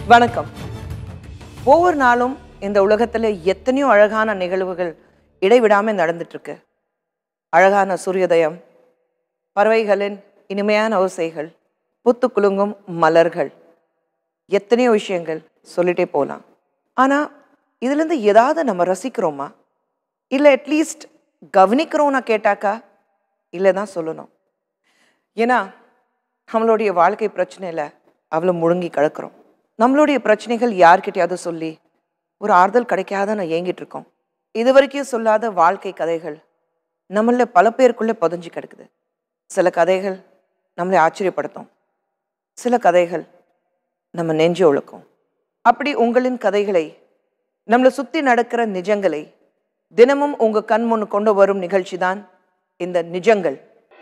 வணக்கம் ஒவ்வொரு நாளும் இந்த உலகத்துல எத்தனையோ அழகான நிகழ்வுகள் இடைவிடாம நடந்துட்டு இருக்கு அழகான சூரியோதயம் பறவைகளின் இனிமையான ஓசைகள் புத்து குலுங்கும் மலர்கள் எத்தனையோ விஷயங்கள் சொல்லிட்டே போகலாம் ஆனா இதுலேருந்து ஏதாவது நம்ம ரசிக்கிறோமா இல்லை அட்லீஸ்ட் கவனிக்கிறோம்னா கேட்டாக்கா இல்லை தான் சொல்லணும் ஏன்னா நம்மளுடைய வாழ்க்கை பிரச்சனையில் அவ்வளோ முழுங்கி கிடக்கிறோம் நம்மளுடைய பிரச்சனைகள் யார்கிட்டயாவது சொல்லி ஒரு ஆறுதல் கிடைக்காத நான் ஏங்கிட்டு இருக்கோம் இது வரைக்கும் சொல்லாத வாழ்க்கை கதைகள் நம்மள பல பேருக்குள்ளே புதஞ்சு கிடக்குது சில கதைகள் நம்மளை ஆச்சரியப்படுத்தும் சில கதைகள் நம்ம நெஞ்சு ஒழுக்கும் அப்படி உங்களின் கதைகளை நம்மளை சுற்றி நடக்கிற நிஜங்களை தினமும் உங்க கண் முன் கொண்டு வரும் நிகழ்ச்சி தான் இந்த நிஜங்கள்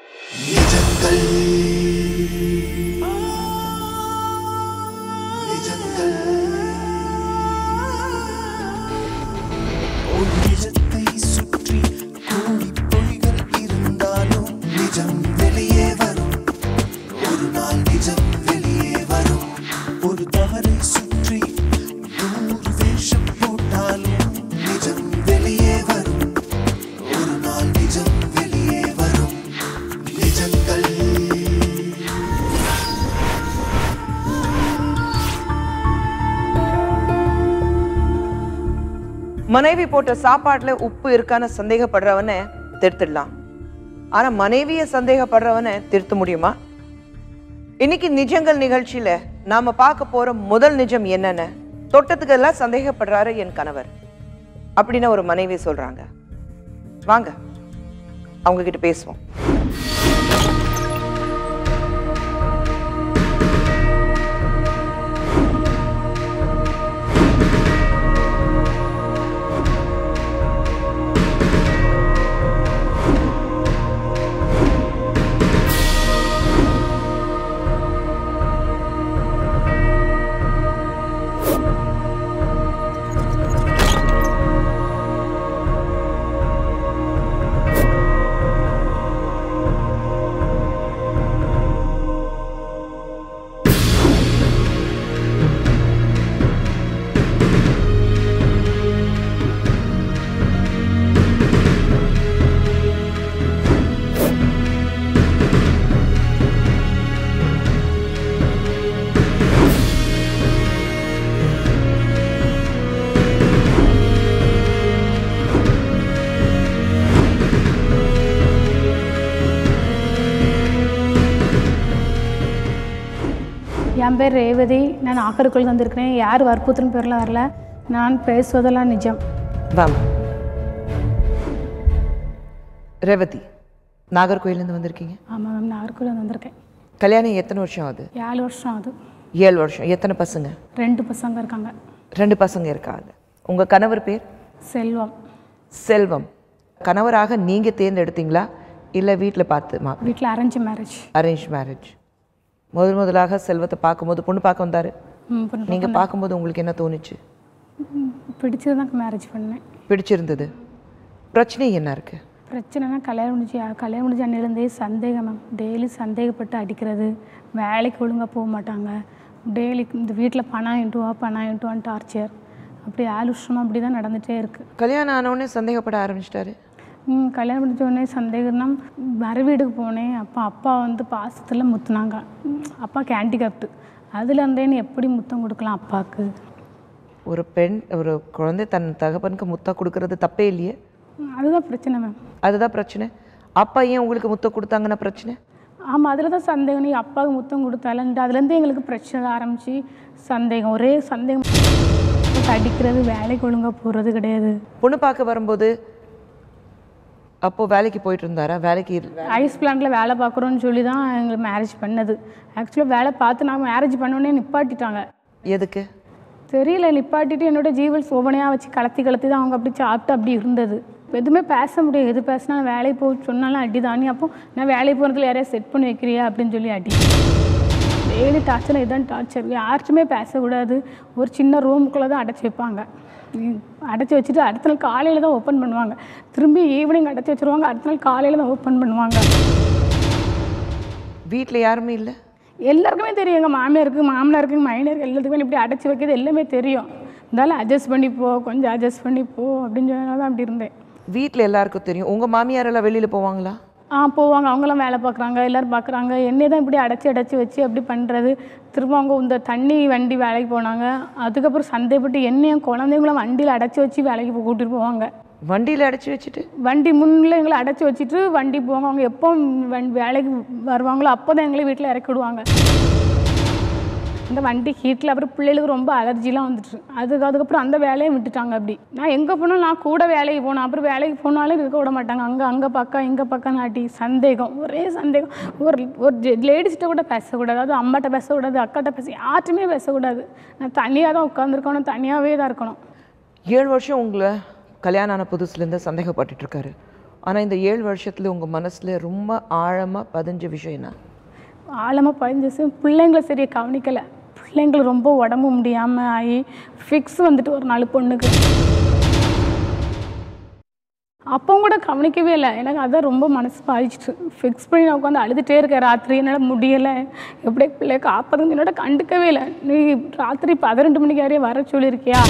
ஒரு நிஜத்தை சுற்றி கோடி பொய்கள் இருந்தாலும் நிஜம் வெளியே வரும் ஒரு நாள் நிஜம் வெளியே வரும் ஒரு தவறை சுற்றி நூறு வேஷம் போட்டாலும் நிஜம் வெளியே வரும் ஒரு நாள் நிஜம் வெளியே வரும் நிஜங்கள் மனைவி போட்ட சாப்பாட்டுல உப்பு இருக்கான்னு சந்தேகப்படுறவனை திருத்திடலாம் ஆனா மனைவியை சந்தேகப்படுறவனை திருத்த முடியுமா இன்னைக்கு நிஜங்கள் நிகழ்ச்சியில நாம பார்க்க போற முதல் நிஜம் என்னன்னு தொட்டத்துக்கெல்லாம் சந்தேகப்படுறாரு என் கணவர் அப்படின்னு ஒரு மனைவி சொல்றாங்க வாங்க அவங்க கிட்ட பேசுவோம் என் பேர் ரேவதி நான் நாகர்கோவில் வந்திருக்கிறேன் யார் வற்புறுத்தின பேரில் வரல நான் பேசுவதெல்லாம் நிஜம் வாமா ரேவதி நாகர்கோயிலேருந்து வந்திருக்கீங்க ஆமாம் மேம் நாகர்கோவில் வந்திருக்கேன் கல்யாணம் எத்தனை வருஷம் ஆகுது ஏழு வருஷம் ஆகுது ஏழு வருஷம் எத்தனை பசங்க ரெண்டு பசங்க இருக்காங்க ரெண்டு பசங்க இருக்காங்க உங்க கணவர் பேர் செல்வம் செல்வம் கணவராக நீங்க தேர்ந்தெடுத்தீங்களா இல்லை வீட்டில் பார்த்து மா வீட்டில் அரேஞ்ச் மேரேஜ் அரேஞ்ச் மேரேஜ் முதல் முதலாக செல்வத்தை பார்க்கும்போது பொண்ணு பார்க்க வந்தாரு ம் பொண்ணு நீங்க பார்க்கும்போது உங்களுக்கு என்ன தோணுச்சு பிடிச்சது தான் மேரேஜ் பண்ணேன் பிடிச்சிருந்தது பிரச்சனை என்ன இருக்கு பிரச்சனைனா கல்யாணம் முடிஞ்சு கல்யாணம் முடிஞ்ச அன்னிலேருந்தே சந்தேகம் மேம் டெய்லி சந்தேகப்பட்டு அடிக்கிறது வேலைக்கு ஒழுங்காக போக மாட்டாங்க டெய்லி இந்த வீட்டில் பணம் இன்ட்டுவா பணம் இன்ட்டுவான்னு டார்ச்சர் அப்படி ஏழு வருஷமாக அப்படி தான் நடந்துகிட்டே இருக்குது கல்யாணம் ஆனவுடனே சந்தேகப்பட ஆரம்பிச்சிட்டாரு ம், கல்யாணம் முடிஞ்ச உடனே சந்தேகம்னா மறு வீட்டுக்கு போனேன் அப்போ அப்பா வந்து பாசத்தில் முத்துனாங்க ம், அப்பாவுக்கு ஹேண்டிகேப்டு அதுலேருந்தே நீ எப்படி முத்தம் கொடுக்கலாம் அப்பாவுக்கு ஒரு பெண் ஒரு குழந்தை தன் தகப்பனுக்கு முத்தம் கொடுக்கறது தப்பே இல்லையே ம், அதுதான் பிரச்சனை மேம் அதுதான் பிரச்சனை அப்பா ஏன் உங்களுக்கு முத்தம் கொடுத்தாங்கன்னா பிரச்சனை ஆமாம் அதில் தான் சந்தேகம் நீ அப்பாவுக்கு முத்தம் கொடுத்தாலன்ட்டு அதுலேருந்தே எங்களுக்கு பிரச்சனை ஆரம்பிச்சு சந்தேகம் ஒரே சந்தேகம் அடிக்கிறது வேலைக்கு ஒழுங்காக போகிறது கிடையாது பொண்ணு பார்க்க வரும்போது அப்போ வேலைக்கு போயிட்டு இருந்தாரா வேலைக்கு இரு- ஐஸ் பிளான்ட்டில் வேலை பார்க்குறோன்னு சொல்லி தான் எங்களுக்கு மேரேஜ் பண்ணது ஆக்சுவலாக வேலை பார்த்து நான் மேரேஜ் பண்ணோடனே நிப்பாட்டிட்டாங்க எதுக்கு தெரியல நிப்பாட்டிட்டு என்னோட ஜீவல்ஸ் ஒவ்வொன்றையாக வச்சு கலத்தி கலத்தி தான் அவங்க அப்படி சாப்பிட்டு அப்படி இருந்தது எதுவுமே பேச முடியாது எது பேசினா வேலைக்கு போக சொன்னாலும் அடி தானே அப்போ நான் வேலைக்கு போகிறதுல யாரையா செட் பண்ணி வைக்கிறியா அப்படின்னு சொல்லி அடி டெய்லி டார்ச்சர் இதான் டார்ச்சர் யார்ட்டுமே பேசக்கூடாது ஒரு சின்ன ரூமுக்குள்ளே தான் அடைச்சி வைப்பாங்க உம், அடைச்சி வச்சுட்டு அடுத்த நாள் காலையில் தான் ஓப்பன் பண்ணுவாங்க திரும்பி ஈவினிங் அடைச்சி வச்சுருவாங்க அடுத்த நாள் காலையில் தான் ஓப்பன் பண்ணுவாங்க வீட்டில் யாருமே இல்லை எல்லாருக்குமே தெரியும் எங்கள் மாமியாருக்கு மாமனாருக்கு மைனருக்கு எல்லாத்துக்குமே இப்படி அடைச்சி வைக்கிறது எல்லாமே தெரியும் இருந்தாலும் அட்ஜஸ்ட் பண்ணி போ கொஞ்சம் அட்ஜஸ்ட் பண்ணி போ அப்படின்னு சொன்னதால தான் அப்படி இருந்தேன் வீட்டில் எல்லாருக்கும் தெரியும் உங்க மாமியார் எல்லாம் வெளியில போவாங்களா ஆ போவாங்க அவங்களாம் வேலை பார்க்குறாங்க எல்லோரும் பார்க்குறாங்க என்னை தான் இப்படி அடைச்சி அடைச்சி வச்சு அப்படி பண்ணுறது திரும்ப அவங்க இந்த தண்ணி வண்டி வேலைக்கு போனாங்க அதுக்கப்புறம் சந்தேகப்பட்டு என்னையும் குழந்தைங்களும் வண்டியில் அடைச்சி வச்சு வேலைக்கு போ- கூட்டிட்டு போவாங்க வண்டியில அடைச்சி வச்சுட்டு வண்டி முன்னில் எங்களை அடைச்சி வச்சுட்டு வண்டி போவாங்க அவங்க எப்போ வண்டி வேலைக்கு வருவாங்களோ அப்போ தான் எங்களை வீட்டில் இறக்கி விடுவாங்க அந்த வண்டி ஹீட்டில் அப்புறம் பிள்ளைகளுக்கு ரொம்ப அலர்ஜிலாம் வந்துட்டு அதுக்கு அதுக்கப்புறம் அந்த வேலையை விட்டுட்டாங்க அப்படி நான் எங்கே போனாலும் நான் கூட வேலைக்கு போனேன் அப்புறம் வேலைக்கு போனாலும் இருக்க விட மாட்டாங்க அங்கே அங்கே பக்கம் இங்கே பக்கம் நாட்டி சந்தேகம் ஒரே சந்தேகம் ஒரு ஒரு லேடிஸ்கிட்ட கூட பேசக்கூடாது அதாவது அம்மாட்ட பேசக்கூடாது அக்காட்ட பேச யார்ட்டுமே பேசக்கூடாது நான் தனியாக தான் உட்காந்துருக்கணும் தனியாகவே தான் இருக்கணும் ஏழு வருஷம் உங்களை கல்யாணம் ஆன புதுசுலேருந்து சந்தேகப்பட்டுட்டு இருக்காரு ஆனா இந்த ஏழு வருஷத்துல உங்க மனசுல ரொம்ப ஆழமா பதிஞ்ச விஷயம் என்ன ஆழமாக பதிஞ்சிச்சு பிள்ளைங்களை சரியாக கவனிக்கலை பிள்ளைங்களுக்கு ரொம்ப உடம்பு முடியாமல் ஆகி ஃபிக்ஸ் வந்துட்டு ஒரு நாலு பொண்ணுக்கு அப்பவும் கூட கவனிக்கவே இல்லை எனக்கு அதான் ரொம்ப மனசு பாதிச்சிட்டு ஃபிக்ஸ் பண்ணி நான் உட்காந்து அழுதுகிட்டே இருக்கேன் ராத்திரி என்னால் முடியலை எப்படி பிள்ளைய காப்பதுன்னு என்னோட கண்டுக்கவே இல்லை நீ ராத்திரி பதிரெண்டு மணிக்கு யாரையும் வர சொல்லியிருக்கியா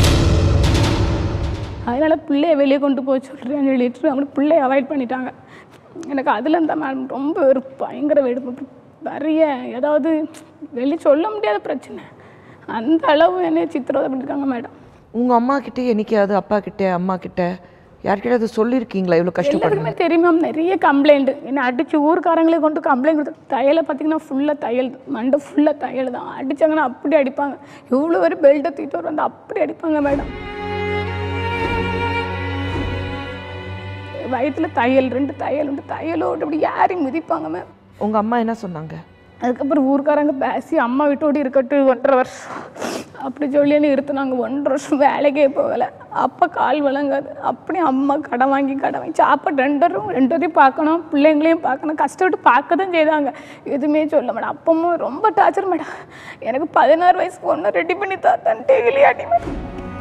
அதனால பிள்ளைய வெளியே கொண்டு போய் சொல்கிறேன்னு சொல்லிட்டு அவங்க பிள்ளைய அவாய்ட் பண்ணிட்டாங்க எனக்கு அதில் இருந்தால் மேடம் ரொம்ப ஒரு பயங்கர வெடுப்பு நிறைய ஏதாவது வெளியே சொல்ல முடியாத பிரச்சனை அந்த அளவு என்னை சித்திரவதை பண்ணியிருக்காங்க மேடம் உங்க அம்மா கிட்டே என்னைக்காவது அப்பா கிட்ட அம்மா கிட்ட யார்கிட்டயாவது சொல்லியிருக்கீங்களா இவ்வளோ கஷ்டப்படுறேன் எல்லாருக்குமே தெரியும் மேம் நிறைய கம்ப்ளைண்ட் என்னை அடிச்சு ஊர்க்காரங்களே கொண்டு கம்ப்ளைண்ட் கொடுத்து தையலை பார்த்தீங்கன்னா ஃபுல்லாக தையல் மண்டை ஃபுல்லாக தையல் தான் அடிச்சாங்கன்னா அப்படி அடிப்பாங்க எவ்வளோ ஒரு பெல்ட்டை தூக்கிட்டு வர வந்து அப்படி அடிப்பாங்க மேடம் வயிற்றுல தையல் ரெண்டு தையல் உண்டு தையலோடு அப்படி யாரையும் மிதிப்பாங்க மேம் உங்க அம்மா என்ன சொன்னாங்க அதுக்கப்புறம் ஊர்க்காரங்க பேசி அம்மா வீட்டோடு இருக்கட்டும் ஒன்றரை வருஷம் அப்படி சொல்லி நிறுத்தினாங்க ஒன்றரை வருஷம் வேலைக்கே போகலை அப்போ கால் விளங்காது அப்படியே அம்மா கடன் வாங்கி கடன் வாங்கி சாப்பாடு ரெண்டரும் ரெண்டரையும் பார்க்கணும் பிள்ளைங்களையும் பார்க்கணும் கஷ்டப்பட்டு பார்க்க தான் செய்தாங்க எதுவுமே சொல்ல மேடம் அப்பமும் ரொம்ப டார்ச்சர் மேடம் எனக்கு பதினாறு வயசு பொண்ணு ரெடி பண்ணி தாத்தான் டெய்லி அடி மேடம்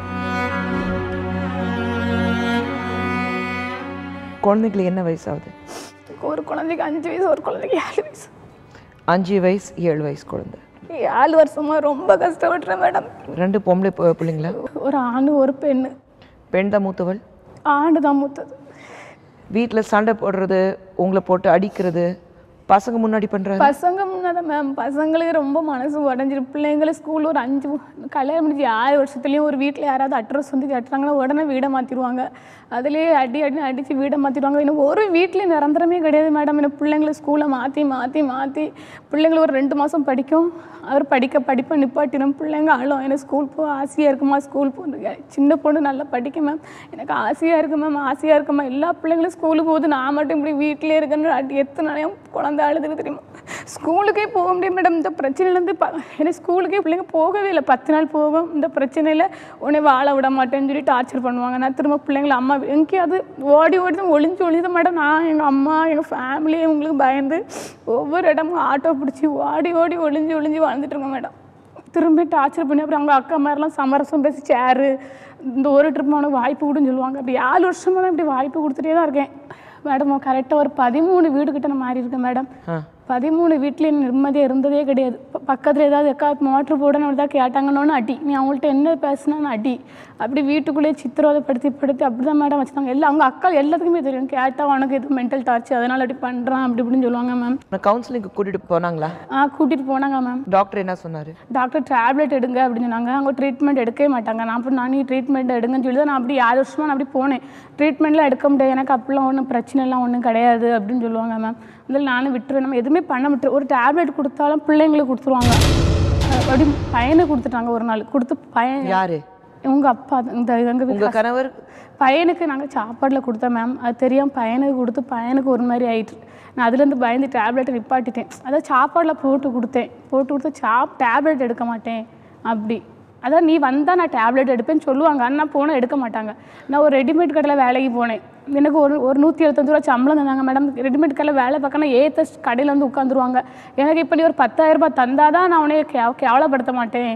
குழந்தைங்களுக்கு என்ன வயசு ஆகுது ஒரு குழந்தைக்கு அஞ்சு வயசு ஒரு குழந்தைக்கு ஏழு வயசு அஞ்சு வயசு ஏழு வயசு குழந்தை ஏழு வருஷமா ரொம்ப கஷ்டப்பட்டுறேன் மேடம் ரெண்டு பொம்பளை பு- பிள்ளைங்களா ஒரு ஆண் ஒரு பெண்ணு பெண் தான் மூத்தவள் ஆண்டு தான் மூத்தது வீட்டில் சண்டை போடுறது உங்களை போட்டு அடிக்கிறது பசங்க முன்னாடி பண்ணுறாரு பசங்க முன்னாடி மேம் பசங்களுக்கு ரொம்ப மனசு உடஞ்சிரு பிள்ளைங்களை ஸ்கூல் ஒரு அஞ்சு கல்யாணம் முடிஞ்சு ஆறு வருஷத்துலேயும் ஒரு வீட்டில் யாராவது அட்ரஸ் வந்து கட்டுறாங்கன்னா உடனே வீடை மாற்றிடுவாங்க அதுலேயே அடி அடி அடித்து வீடை மாற்றிடுவாங்க இன்னும் ஒரு வீட்லேயும் நிரந்தரமே கிடையாது மேடம் என்ன பிள்ளைங்களை ஸ்கூலை மாற்றி மாற்றி மாற்றி பிள்ளைங்களை ஒரு ரெண்டு மாதம் படிக்கும் அவர் படிக்க படிப்பை நிப்பாட்டிடும் பிள்ளைங்க அழும் எனக்கு ஸ்கூல் போக ஆசையாக இருக்குமா ஸ்கூல் போக சின்ன பொண்ணு நல்லா படிக்க மேம் எனக்கு ஆசையாக இருக்கு மேம் ஆசையாக இருக்குமா எல்லா பிள்ளைங்களும் ஸ்கூலுக்கு போகுது நான் மட்டும் இப்படி வீட்டிலே இருக்கேன்னு அடி எத்தனை நாளையும் குழந்தை அழுதுக்கு தெரியுமா ஸ்கூலுக்கே போக முடியும் மேடம் இந்த பிரச்சனையிலேருந்து ப எனக்கு ஸ்கூலுக்கே பிள்ளைங்க போகவே இல்லை பத்து நாள் போகும் இந்த பிரச்சனையில் உடனே வாழ விட மாட்டேன்னு சொல்லி டார்ச்சர் பண்ணுவாங்க நான் திரும்ப பிள்ளைங்கள அம்மா எங்கேயாவது ஓடி ஓடி தான் ஒளிஞ்சு ஒளிஞ்சு தான் மேடம் நான் எங்கள் அம்மா எங்கள் ஃபேமிலி இவங்களுக்கு பயந்து ஒவ்வொரு இடமும் ஆட்டோ பிடிச்சி ஓடி ஓடி ஒளிஞ்சு ஒளிஞ்சு வாழ்ந்துட்டு இருக்கேன் மேடம் திரும்பி டார்ச்சர் பண்ணி அப்புறம் அவங்க அக்கா மாதிரிலாம் சமரசம் பேசி சேரு இந்த ஒரு ட்ரிப் உனக்கு வாய்ப்பு கொடுன்னு சொல்லுவாங்க அப்படி ஏழு வருஷமாக தான் இப்படி வாய்ப்பு கொடுத்துட்டே தான் இருக்கேன் மேடம் கரெக்டாக ஒரு பதிமூணு வீடு கிட்ட நான் மாறி இருக்கேன் மேடம் ஆ பதிமூணு வீட்லேயும் நிம்மதியாக இருந்ததே கிடையாது ப- பக்கத்தில் ஏதாவது எக்கா மோட்ரு போடணும் ஏதாவது கேட்டாங்கன்னு அடி நீ அவங்கள்ட்ட என்ன பேசுனான்னு அடி அப்படி வீட்டுக்குள்ளேயே சித்திரவதைப்படுத்தி படுத்தி அப்படி தான் மேடம் வச்சுருந்தாங்க எல்லாம் அவங்க அக்கா எல்லாத்துக்குமே தெரியும் கேட்டால் உனக்கு இது மென்டல் டார்ச்சர் அதனால் அப்படி பண்ணுறான் அப்படி இப்படின்னு சொல்லுவாங்க மேம் நான் கவுன்சிலிங்க்கு கூட்டிகிட்டு போனாங்களா ஆ கூட்டிகிட்டு போனாங்க மேம் டாக்டர் என்ன சொன்னார் டாக்டர் டேப்லெட் எடுங்க அப்படின்னு சொன்னாங்க அவங்க ட்ரீட்மெண்ட் எடுக்கவே மாட்டாங்க நான் அப்புறம் நான் நீ ட்ரீட்மெண்ட் எடுங்கன்னு சொல்லி தான் நான் அப்படி ஆறு வருஷமா நான் அப்படி போனேன் ட்ரீட்மெண்ட்லாம் எடுக்க முடியாது எனக்கு அப்படிலாம் ஒன்றும் பிரச்சனைலாம் ஒன்றும் கிடையாது அப்படின்னு சொல்லுவாங்க மேம் அதில் நானும் விட்டுருவேன் நம்ம எதுவுமே பண்ண விட்டுரு ஒரு டேப்லெட் கொடுத்தாலும் பிள்ளைங்களுக்கு கொடுத்துருவாங்க அஹ் அப்படி பையனுக்கு கொடுத்துட்டாங்க ஒரு நாள் கொடுத்து பையன் யாரு உங்க அப்பா தான். இந்த எங்கள் உங்க கணவர் பையனுக்கு நாங்கள் சாப்பாடில் கொடுத்தோம் மேம் அது தெரியாம பையனுக்கு கொடுத்து பையனுக்கு ஒரு மாதிரி ஆயிட்டு நான் அதுலேருந்து பயந்து டேப்லெட்டை நிப்பாட்டிட்டேன் அதான் சாப்பாடில் போட்டு கொடுத்தேன் போட்டு கொடுத்து சாப் டேப்லெட் எடுக்க மாட்டேன் அப்படி அதான் நீ வந்தால் நான் டேப்லெட் எடுப்பேன்னு சொல்லுவாங்க ஆனால் நான் போனால் எடுக்க மாட்டாங்க நான் ஒரு ரெடிமேட் கடையில் வேலைக்கு போனேன் எனக்கு ஒரு ஒரு நூற்றி எழுபத்தஞ்சு ரூபா சம்பளம் தந்தாங்க மேடம் ரெடிமேட் கடையில் வேலை பார்க்கணும் ஏத்த கடையில் வந்து உட்காந்துருவாங்க எனக்கு இப்போ நீ ஒரு பத்தாயிரம் ரூபாய் தந்தாதான் நான் உன்னை கேவ கேவலப்படுத்த மாட்டேன்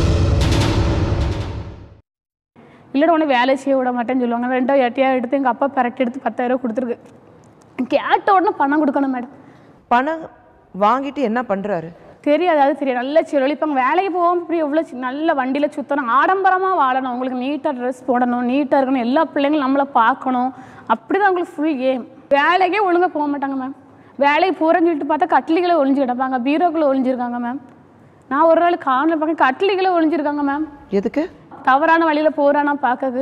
இல்லைடா உன்னை வேலை செய்ய விட மாட்டேன்னு சொல்லுவாங்க ரெண்டோ எட்டையாக எடுத்து எங்கள் அப்பா பரட்டி எடுத்து பத்தாயிரம் கொடுத்துருக்கு கேட்ட உடனே பணம் கொடுக்கணும் மேடம் பணம் வாங்கிட்டு என்ன பண்றாரு தெரியாது அது தெரியாது நல்ல செலவழிப்பாங்க வேலைக்கு போகாமல் இப்படி எவ்வளோ சி- நல்ல வண்டியில் சுற்றணும் ஆடம்பரமாக வாழணும் அவங்களுக்கு நீட்டாக ட்ரெஸ் போடணும் நீட்டாக இருக்கணும் எல்லா பிள்ளைங்களும் நம்மளை பார்க்கணும் அப்படி தான் அவங்களுக்கு ஃபுல் கேம் வேலைக்கே ஒழுங்காக போக மாட்டாங்க மேம் வேலைக்கு போகிறேன்னு சொல்லிட்டு பார்த்தா கட்லிகளை ஒளிஞ்சு கிடப்பாங்க பீரோக்களை ஒளிஞ்சிருக்காங்க மேம் நான் ஒரு நாள் காரில் பார்க்க கட்லிகளை ஒளிஞ்சிருக்காங்க மேம் எதுக்கு தவறான வழியில் போகிறானா பார்க்கறது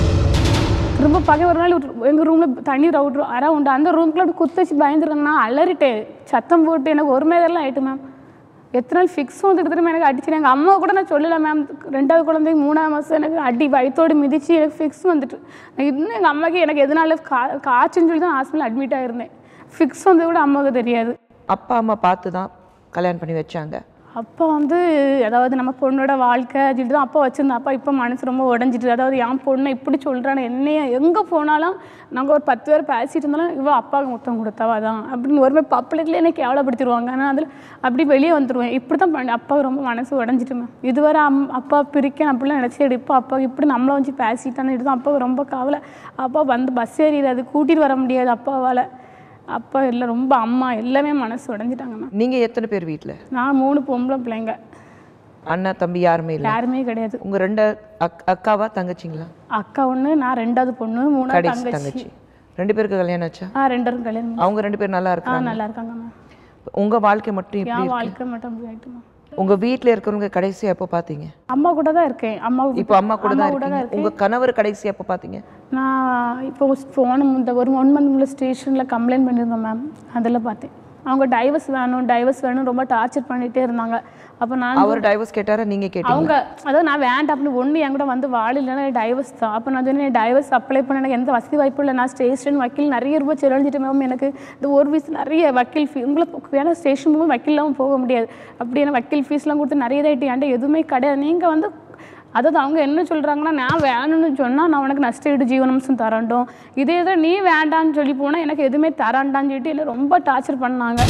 திரும்ப பார்க்க ஒரு நாள் எங்கள் ரூமில் தண்ணி ரவுட் அரை உண்டு அந்த ரூம்குள்ள அப்படி குத்து வச்சு பயந்துருக்காங்க நான் அலறிட்டேன் சத்தம் போட்டு எனக்கு ஒரு மேதெல்லாம் ஆயிட்டு மேம் எத்தனை நாள் ஃபிக்ஸும் வந்துட்டு திரும்ப எனக்கு அடிச்சு எங்கள் அம்மா கூட நான் சொல்லலை மேம் ரெண்டாவது குழந்தைக்கு மூணாவது மாதம் எனக்கு அடி வயிற்றோடு மிதிச்சு எனக்கு ஃபிக்ஸ் வந்துட்டு நான் இன்னும் எங்கள் அம்மாக்கு எனக்கு எதனால கா காய்ச்சுன்னு சொல்லி தான் ஹாஸ்பிட்டல் அட்மிட் ஆகிருந்தேன் ஃபிக்ஸ் வந்தது கூட அம்மாவுக்கு தெரியாது அப்பா அம்மா பார்த்து தான் கல்யாணம் பண்ணி வச்சாங்க அப்பா வந்து அதாவது நம்ம பொண்ணோட வாழ்க்கை சொல்லிட்டு தான் அப்பா வச்சிருந்தேன் அப்பா இப்போ மனசு ரொம்ப உடஞ்சிட்டு அதாவது என் பொண்ணை இப்படி சொல்கிறான்னு என்னைய எங்கே போனாலும் நாங்கள் ஒரு பத்து பேர் பேசிட்டு இருந்தாலும் இவ அப்பாவுக்கு முத்தம் கொடுத்தவா தான் அப்படின்னு ஒருமே பப்ளிக்ல என்னை கேவலப்படுத்திடுவாங்க ஆனால் அதில் அப்படி வெளியே வந்துடுவேன் இப்படி தான் பண்ணி அப்பா ரொம்ப மனசு உடஞ்சிட்டுமே இதுவரை அம் அப்பா பிரிக்க அப்படிலாம் நினச்சி இப்போ அப்பா இப்படி நம்மளை வச்சு பேசிட்டான்னு தான் அப்பா ரொம்ப கவலை அப்பா வந்து பஸ் ஏறிடாது கூட்டிகிட்டு வர முடியாது அப்பாவால் அப்பா இல்லை ரொம்ப அம்மா எல்லாமே மனசு உடஞ்சிட்டாங்க மேம் நீங்க எத்தனை பேர் வீட்ல நான் மூணு பொம்பளை பிள்ளைங்க அண்ணா தம்பி யாருமே இல்லை யாருமே கிடையாது உங்க ரெண்டு அக் அக்காவா தங்கச்சிங்களா அக்கா ஒன்று நான் ரெண்டாவது பொண்ணு மூணாவது கடைசி தங்கச்சி தங்கச்சி ரெண்டு பேருக்கு கல்யாணம் ஆச்சா ஆ ரெண்டு பேரும் கல்யாணம் பண்ணி- அவங்க ரெண்டு பேரும் நல்லா ஆ இருக்காங்க நல்லா இருக்காங்க மேம் உங்க வாழ்க்கை மட்டும் இப்படி என் இருக்கு வாழ்க்கை மட்டும் அப்படி ஆயிட்டு மேம் உங்க வீட்ல இருக்கிறவங்க கடைசியா எப்போ பாத்தீங்க அம்மா கூட தான் இருக்கேன் அம்மா இப்போ அம்மா கூட தான் கூட தான் இருக்கீங்க உங்க கணவர் கடைசி எப்போ பாத்தீங்க நான் இப்போ போன இந்த ஒரு ஒன் மந்த் முன்னாடி ஸ்டேஷனில் கம்ப்ளைண்ட் பண்ணியிருந்தேன் மேம் அதில் பார்த்தேன் அவங்க டைவர்ஸ் வேணும் டைவர்ஸ் வேணும் ரொம்ப டார்ச்சர் பண்ணிகிட்டே இருந்தாங்க அப்போ நான் அவர் டைவர்ஸ் கேட்டாரா நீங்க கேட்டீங்க அவங்க அதாவது நான் வேண்டாம் அப்படின்னு ஒன்று என் கூட வந்து வாழ இல்லைன்னா டைவர்ஸ் தான் அப்போ நான் சொன்னேன் டைவர்ஸ் அப்ளை பண்ண எனக்கு எந்த வசதி வாய்ப்பும் இல்லை நான் ஸ்டேஷன் வக்கீல் நிறைய ரூபாய் செலவழிச்சிட்டு மேம் எனக்கு இந்த ஒரு ஃபீஸ் நிறைய வக்கீல் ஃபீ உங்களுக்கு வேணா ஸ்டேஷன் போகும்போது வக்கீல் இல்லாமல் போக முடியாது அப்படி எனக்கு வக்கீல் ஃபீஸ்லாம் கொடுத்து நிறைய இதாகிட்டு என்கிட்ட எதுவுமே கிடையாது நீங்கள் வந்து அதாவது அவங்க என்ன சொல்கிறாங்கன்னா நான் வேணும்னு சொன்னால் நான் உனக்கு நஷ்ட ஈடு ஜீவனம்சம் தரண்டும் இதே தான் நீ வேண்டான்னு சொல்லி போனால் எனக்கு எதுவுமே தராண்டான்னு சொல்லிட்டு என்னை ரொம்ப டார்ச்சர் பண்ணாங்க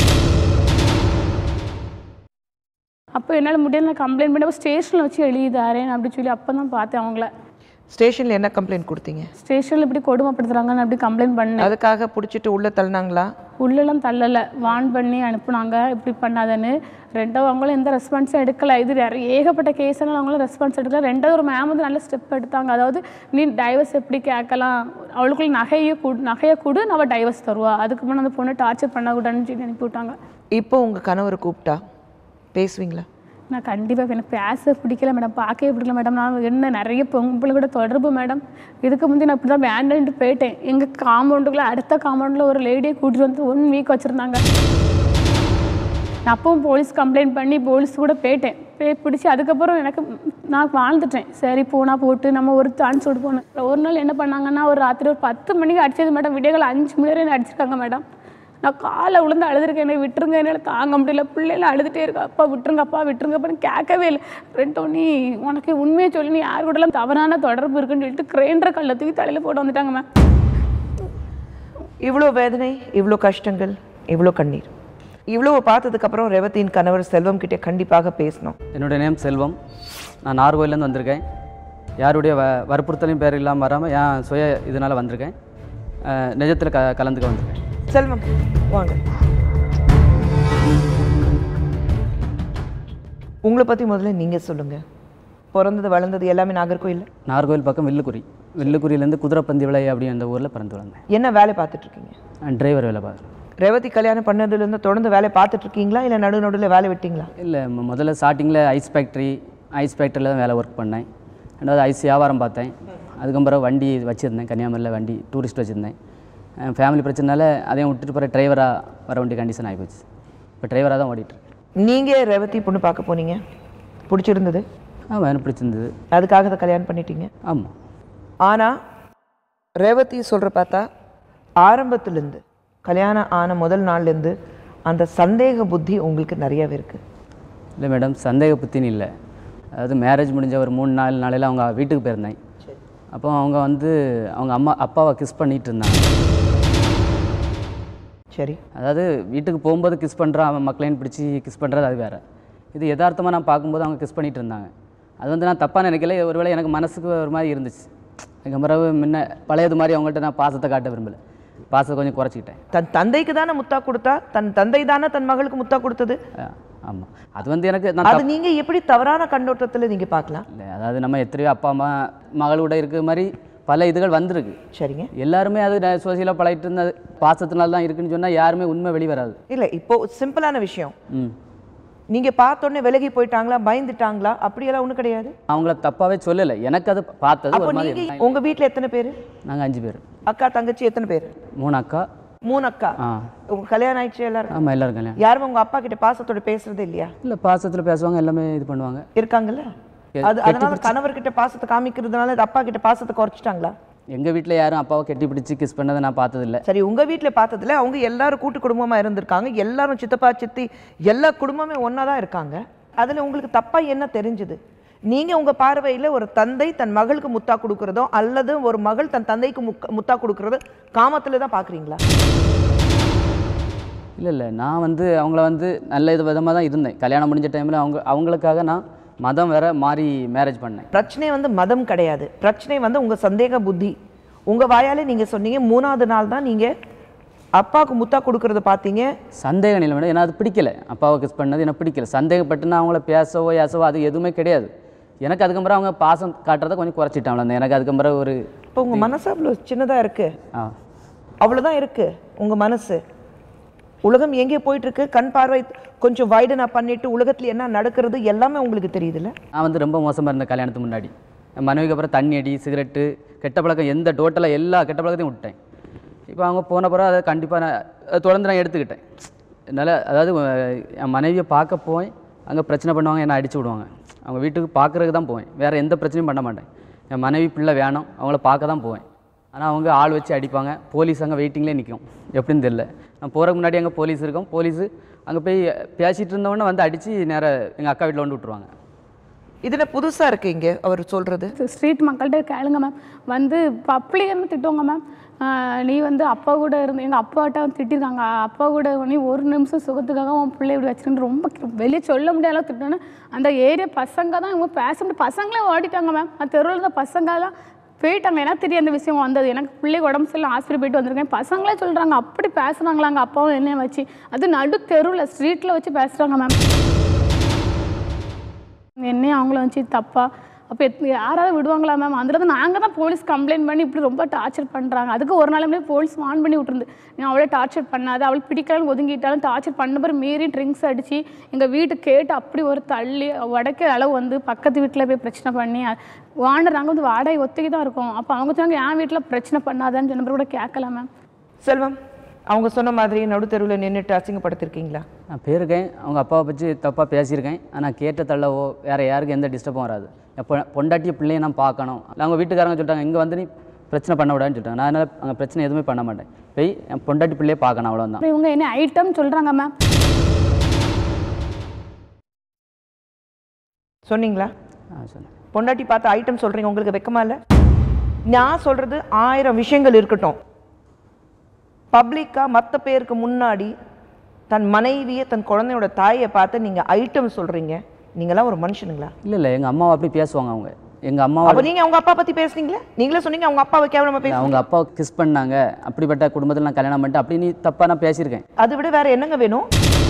அப்போ என்னால் முடியல நான் கம்ப்ளைண்ட் பண்ணி ஸ்டேஷனில் வச்சு எழுதிதாரேன் அப்படி சொல்லி அப்போ தான் பார்த்தேன் அவங்கள ஸ்டேஷன்ல என்ன கம்ப்ளைண்ட் கொடுத்தீங்க ஸ்டேஷனில் இப்படி கொடுமைப்படுத்துறாங்கன்னு அப்படி கம்ப்ளைண்ட் பண்ணேன் அதுக்காக பிடிச்சிட்டு உள்ள தள்ளினாங்களா உள்ளெல்லாம் தள்ளலை வான் பண்ணி அனுப்புனாங்க இப்படி பண்ணாதன்னு ரெண்டாவது அவங்களும் எந்த ரெஸ்பான்ஸும் எடுக்கல இது நிறைய ஏகப்பட்ட கேஸ்னால அவங்களும் ரெஸ்பான்ஸ் எடுக்கல ரெண்டாவது ஒரு மேம் வந்து நல்ல ஸ்டெப் எடுத்தாங்க அதாவது நீ டைவர்ஸ் எப்படி கேட்கலாம் அவளுக்குள்ள நகையை கொடு நகையை கொடு நம்ம டைவர்ஸ் தருவா அதுக்கு முன்னாடி அந்த பொண்ணை டார்ச்சர் பண்ணக்கூடாதுன்னு சொல்லி அனுப்பி விட்டாங்க இப்போ உங்க கணவர் கூப்பிட்டா பேசுவீங்களா நான் கண்டிப்பாக எனக்கு பேச பிடிக்கல மேடம் பார்க்கவே பிடிக்கல மேடம் நான் என்ன நிறைய பொம்பளை கூட தொடர்பு மேடம் இதுக்கு முந்தைய நான் இப்படி தான் வேண்டான்ட்டு போயிட்டேன் எங்கள் காம்பவுண்டுக்குள்ளே அடுத்த காம்பவுண்டில் ஒரு லேடியை கூட்டிட்டு வந்து ஒன் வீக் வச்சுருந்தாங்க நான் அப்பவும் போலீஸ் கம்ப்ளைண்ட் பண்ணி போலீஸ் கூட போயிட்டேன் போய் பிடிச்சி அதுக்கப்புறம் எனக்கு நான் வாழ்ந்துட்டேன் சரி போனா போட்டு நம்ம ஒரு சான்ஸ் விட்டு போனோம் ஒரு நாள் என்ன பண்ணாங்கன்னா ஒரு ராத்திரி ஒரு பத்து மணிக்கு அடிச்சது மேடம் விடியகால அஞ்சு மணி வரை அடிச்சிருக்காங்க மேடம் நான் காலை விழுந்து அழுதுருக்கேன் என்னை விட்டுருங்க என்னால் தாங்க முடியல பிள்ளைலாம் அழுதுகிட்டே இருக்கா அப்பா விட்டுருங்க அப்பா விட்டுருங்க அப்பான்னு கேட்கவே இல்லை ரெண்டோ நீ உனக்கு உண்மையை சொல்லி நீ யார் கூடலாம் தவறான தொடர்பு இருக்குன்னு சொல்லிட்டு கிரைண்டர் கல்லை தூக்கி தலையில் போட்டு வந்துட்டாங்க மேம் இவ்வளோ வேதனை இவ்வளோ கஷ்டங்கள் இவ்வளோ கண்ணீர் இவ்வளோ பார்த்ததுக்கு அப்புறம் ரேவதியின் கணவர் செல்வம் கிட்ட கண்டிப்பாக பேசணும் என்னுடைய நேம் செல்வம் நான் நார்கோயிலேருந்து வந்திருக்கேன் யாருடைய வ வற்புறுத்தலையும் பேர் இல்லாமல் வராமல் என் சுய இதனால் வந்திருக்கேன் அஹ், நிஜத்தில் க கலந்துக்க வந்திருக்கேன் செல்வம் வாங்க உங்களை பற்றி முதல்ல நீங்கள் சொல்லுங்கள் பிறந்தது வளர்ந்தது எல்லாமே நாகர்கோயில் நார்கோயில் பக்கம் வில்லுக்குறி வில்லுக்குரியிலேருந்து குதிரைப்பந்தி விளை அப்படி அந்த ஊரில் பிறந்து வளர்ந்தேன் என்ன வேலை பார்த்துட்டு இருக்கீங்க நான் டிரைவர் வேலை பார்க்குறேன் ரேவதி கல்யாணம் பண்ணதுலேருந்து தொடர்ந்து வேலை பார்த்துட்டு இருக்கீங்களா இல்லை நடு நடுவில் வேலை விட்டீங்களா இல்லை மு- முதல்ல ஸ்டார்டிங்கில் ஐஸ் ஃபேக்ட்ரி ஐஸ் ஃபேக்ட்ரியில் தான் வேலை ஒர்க் பண்ணேன் ரெண்டாவது ஐஸ் வியாபாரம் பார்த்தேன் அதுக்கப்புறம் வண்டி வச்சுருந்தேன் கன்னியாகுமரியில் வண்டி டூரிஸ்ட் வச்சுருந்தேன் ஃபேமிலி பிரச்சனைனால அதையும் விட்டுட்டு போகிற டிரைவராக வர வேண்டிய கண்டிஷன் ஆகிப்போச்சு இப்போ டிரைவராக தான் ஓடிட்டுருக்கேன் நீங்கள் ரேவதி பொண்ணு பார்க்க போனீங்க பிடிச்சிருந்தது ஆமாம் எனக்கு பிடிச்சிருந்தது அதுக்காக தான் கல்யாணம் பண்ணிட்டீங்க ஆமாம் ஆனால் ரேவதி சொல்கிற பார்த்தா ஆரம்பத்துலேருந்து கல்யாணம் ஆன முதல் நாள்லேருந்து அந்த சந்தேக புத்தி உங்களுக்கு நிறையவே இருக்குது இல்லை மேடம் சந்தேக புத்தின்னு இல்லை அதாவது மேரேஜ் முடிஞ்ச ஒரு மூணு நாலு நாளையில் அவங்க வீட்டுக்கு போயிருந்தேன் அப்போ அவங்க வந்து அவங்க அம்மா அப்பாவை கிஸ் பண்ணிட்டு இருந்தாங்க சரி அதாவது வீட்டுக்கு போகும்போது கிஸ் பண்ணுறான் அவன் மக்களையும் பிடிச்சி கிஸ் பண்ணுறது அது வேறு இது யதார்த்தமாக நான் பார்க்கும்போது அவங்க கிஸ் பண்ணிட்டு இருந்தாங்க அது வந்து நான் தப்பாக நினைக்கல ஒருவேளை எனக்கு மனசுக்கு ஒரு மாதிரி இருந்துச்சு அதுக்கு பிறகு முன்ன பழையது மாதிரி அவங்கள்ட்ட நான் பாசத்தை காட்ட விரும்பலை பாசத்தை கொஞ்சம் குறைச்சிக்கிட்டேன் தன் தந்தைக்கு தானே முத்தா கொடுத்தா தன் தந்தை தானே தன் மகளுக்கு முத்தா கொடுத்தது ஆமாம் அது வந்து எனக்கு நான் அது நீங்க எப்படி தவறான கண்ணோட்டத்துல நீங்க பார்க்கலாம் இல்லை அதாவது நம்ம எத்தனையோ அப்பா அம்மா மகளோட இருக்கிற மாதிரி பல இதுகள் வந்திருக்கு சரிங்க எல்லாருமே அது சோசியலாக பழகிட்டு இருந்தது பாசத்தினால தான் இருக்குன்னு சொன்னால் யாருமே உண்மை வெளி வராது இல்ல இப்போ சிம்பிளான விஷயம் ம் நீங்க பார்த்தோன்னே விலகி போயிட்டாங்களா பயந்துட்டாங்களா அப்படியெல்லாம் ஒண்ணும் கிடையாது அவங்கள தப்பாவே சொல்லலை எனக்கு அது பார்த்தது அப்போ ஒரு மாதிரி நீங்க உங்க வீட்ல எத்தனை பேரு நாங்கள் அஞ்சு பேர் அக்கா தங்கச்சி எத்தனை பேர் மூணு அக்கா மூணு அக்கா ஆ உங்க கல்யாணம் ஆயிடுச்சு எல்லாரும் ஆமாம் எல்லாரும் கல்யாணம் யாரும் உங்க அப்பா கிட்ட பாசத்தோட பேசுறது இல்லையா இல்லை பாசத்தில் பேசுவாங்க எல்லாமே இது பண்ணுவாங்க இருக்காங்கல்ல அது அதனால கணவர்கிட்ட பாசத்தை காமிக்கிறதுனால அது அப்பா கிட்ட பாசத்தை குறைச்சிட்டாங்களா எங்கள் வீட்டில் யாரும் அப்பாவை கட்டி பிடிச்சி கிஸ் பண்ணதை நான் பார்த்ததில்ல சரி உங்க வீட்ல பார்த்ததுல அவங்க எல்லாரும் கூட்டு குடும்பமா இருந்திருக்காங்க எல்லாரும் சித்தப்பா சித்தி எல்லா குடும்பமே ஒண்ணா தான் இருக்காங்க அதுல உங்களுக்கு தப்பா என்ன தெரிஞ்சது நீங்க உங்க பார்வையில ஒரு தந்தை தன் மகளுக்கு முத்தா கொடுக்கறதோ அல்லது ஒரு மகள் தன் தந்தைக்கு முக்க- முத்தா கொடுக்கறதோ காமத்துல தான் பாக்குறீங்களா இல்லை இல்லை நான் வந்து அவங்கள வந்து நல்ல இது விதமாக தான் இருந்தேன் கல்யாணம் முடிஞ்ச டைமில் அவங்க அவங்களுக்காக நான் மதம் வேற மாறி மேரேஜ் பண்ணேன் பிரச்சனை வந்து மதம் கிடையாது பிரச்சனை வந்து உங்க சந்தேக புத்தி உங்க வாயாலே நீங்க சொன்னீங்க மூணாவது நாள் தான் நீங்க அப்பாவுக்கு முத்தா கொடுக்கறத பார்த்தீங்க சந்தேக நிலை மேடம் ஏன்னா அது பிடிக்கல அப்பாவை கிஸ் பண்ணது எனக்கு பிடிக்கல சந்தேகப்பட்டு நான் அவங்கள பேசவோ ஏசவோ அது எதுவுமே கிடையாது எனக்கு அதுக்கப்புறம் அவங்க பாசம் காட்டுறதை கொஞ்சம் குறைச்சிட்டாங்களே அந்த எனக்கு அதுக்கப்புறம் ஒரு இப்போ உங்க மனசு அவ்வளோ சின்னதா இருக்கு ஆ அவ்வளவுதான் இருக்கு உங்க மனசு உலகம் எங்கே போயிட்டு இருக்கு கண் பார்வை கொஞ்சம் வைடனா பண்ணிட்டு உலகத்துல என்ன நடக்கிறது எல்லாமே உங்களுக்கு தெரியுதுல்ல நான் வந்து ரொம்ப மோசமாக இருந்தேன் கல்யாணத்துக்கு முன்னாடி என் மனைவிக்கு அப்புறம் தண்ணி அடி சிகரெட்டு கெட்ட பழக்கம் எந்த டோட்டலாக எல்லா கெட்ட பழக்கத்தையும் விட்டேன் இப்போ அவங்க போன பிறகு அதை கண்டிப்பாக நான் அதை தொடர்ந்து நான் எடுத்துக்கிட்டேன் என்னால் அதாவது அஹ், என் மனைவியை பார்க்க போய் அங்கே பிரச்சனை பண்ணுவாங்க என்னை அடிச்சு விடுவாங்க அவங்க வீட்டுக்கு பார்க்குறதுக்கு தான் போவேன் வேறு எந்த பிரச்சனையும் பண்ண மாட்டேன் என் மனைவி பிள்ளை வேணும் அவங்கள பார்க்க தான் போவேன் ஆனால் அவங்க ஆள் வச்சு அடிப்பாங்க போலீஸ் அங்கே வெயிட்டிங்லேயே நிற்கும் எப்படின்னு தெரியல நான் போகிறதுக்கு முன்னாடி அங்கே போலீஸ் இருக்கும் போலீஸு அங்கே போய் பேசிகிட்டு இருந்தவொடனே வந்து அடித்து நேராக எங்கள் அக்கா வீட்டில் வந்து விட்ருவாங்க இதுல புதுசா இருக்கு இங்க அவர் சொல்றது ஸ்ட்ரீட் மக்கள்கிட்ட கேளுங்க மேம் வந்து பப்ளிக்னு திட்டுவாங்க மேம் நீ வந்து அப்பா கூட இருந்து எங்கள் அப்பாட்ட வந்து திட்டிருக்காங்க அப்பா கூட நீ ஒரு நிமிஷம் சுகத்துக்காக உன் பிள்ளை இப்படி வச்சுருந்து ரொம்ப வெளியே சொல்ல முடியாத அளவுக்கு திட்டோன்னு அந்த ஏரியா பசங்க தான் இவங்க பேச முடியும் பசங்களே ஓடிட்டாங்க மேம் அந்த தெருவில் இருந்த பசங்கெல்லாம் போயிட்டாங்க எனக்கு தெரியும் அந்த விஷயம் வந்தது எனக்கு பிள்ளைக்கு உடம்பு சரியில்லை ஹாஸ்பிட்டல் போயிட்டு வந்திருக்கேன் பசங்களே சொல்கிறாங்க அப்படி பேசுனாங்களாங்க அப்பாவும் என்னைய வச்சு அது நடு தெருவில் ஸ்ட்ரீட்டில் வச்சு பேசுகிறாங்க மேம் என்னையும் அவங்கள வச்சு தப்பா அப்போ யாராவது விடுவாங்களா மேம் அந்த நாங்கள் தான் போலீஸ் கம்ப்ளைண்ட் பண்ணி இப்படி ரொம்ப டார்ச்சர் பண்ணுறாங்க அதுக்கு ஒரு நாளுமே போலீஸ் வான் பண்ணி விட்டுருந்து நீ அவளை டார்ச்சர் பண்ணாது அவள் பிடிக்கலன்னு ஒதுங்கிட்டாலும் டார்ச்சர் பண்ண பிறகு மீறி ட்ரிங்க்ஸ் அடித்து எங்கள் வீட்டு கேட்டு அப்படி ஒரு தள்ளி வடக்க அளவு வந்து பக்கத்து வீட்டில் போய் பிரச்சனை பண்ணி வாண்டர் நாங்கள் வந்து வாடகை ஒத்துக்கி தான் இருக்கோம் அப்போ அவங்க சொன்னாங்க என் வீட்டில் பிரச்சனை பண்ணாதான்னு சொன்ன பிறகு கூட கேட்கல மேம் செல்வம் அவங்க சொன்ன மாதிரி நடுத்தெருவில் நின்றுட்டு அசிங்கப்படுத்திருக்கீங்களா நான் போயிருக்கேன் அவங்க அப்பாவை பற்றி தப்பாக பேசியிருக்கேன் ஆனால் கேட்ட தள்ளவோ வேறு யாருக்கும் எந்த டிஸ்டர்பும் வராது எப்போ பொண்டாட்டிய பிள்ளையை நான் பார்க்கணும் இல்லை அவங்க வீட்டுக்காரங்க சொல்லிட்டாங்க இங்கே வந்து நீ பிரச்சனை பண்ண விடாதுன்னு சொல்லிட்டாங்க நான் அதனால் அங்கே பிரச்சனை எதுவுமே பண்ண மாட்டேன் போய் என் பொண்டாட்டி பிள்ளையை பார்க்கணும் அவ்வளோதான் அப்புறம் இவங்க என்ன ஐட்டம் சொல்கிறாங்க மேம் சொன்னீங்களா ஆ சொன்னேன் பொண்டாட்டி பார்த்து ஐட்டம் சொல்றீங்க உங்களுக்கு வெக்கமா இல்ல நான் சொல்றது ஆயிரம் விஷயங்கள் இருக்கட்டும் பப்ளிக்கா மற்ற பேருக்கு முன்னாடி தன் மனைவியை தன் குழந்தையோட தாயை பார்த்து நீங்க ஐட்டம் சொல்றீங்க நீங்களாம் ஒரு மனுஷனுங்களா இல்லை இல்லை எங்கள் அம்மாவை அப்படி பேசுவாங்க அவங்க எங்கள் அம்மாவை அப்ப நீங்க அவங்க அப்பா பத்தி பேசுனீங்களே நீங்களே சொன்னீங்க அவங்க அப்பாவை கேவலமா பேச அவங்க அப்பாவை கிஸ் பண்ணாங்க அப்படிப்பட்ட குடும்பத்தில் நான் கல்யாணம் பண்ணிட்டு அப்படி நீ தப்பாக நான் பேசியிருக்கேன் அதை விட வேற என்னங்க வேணும்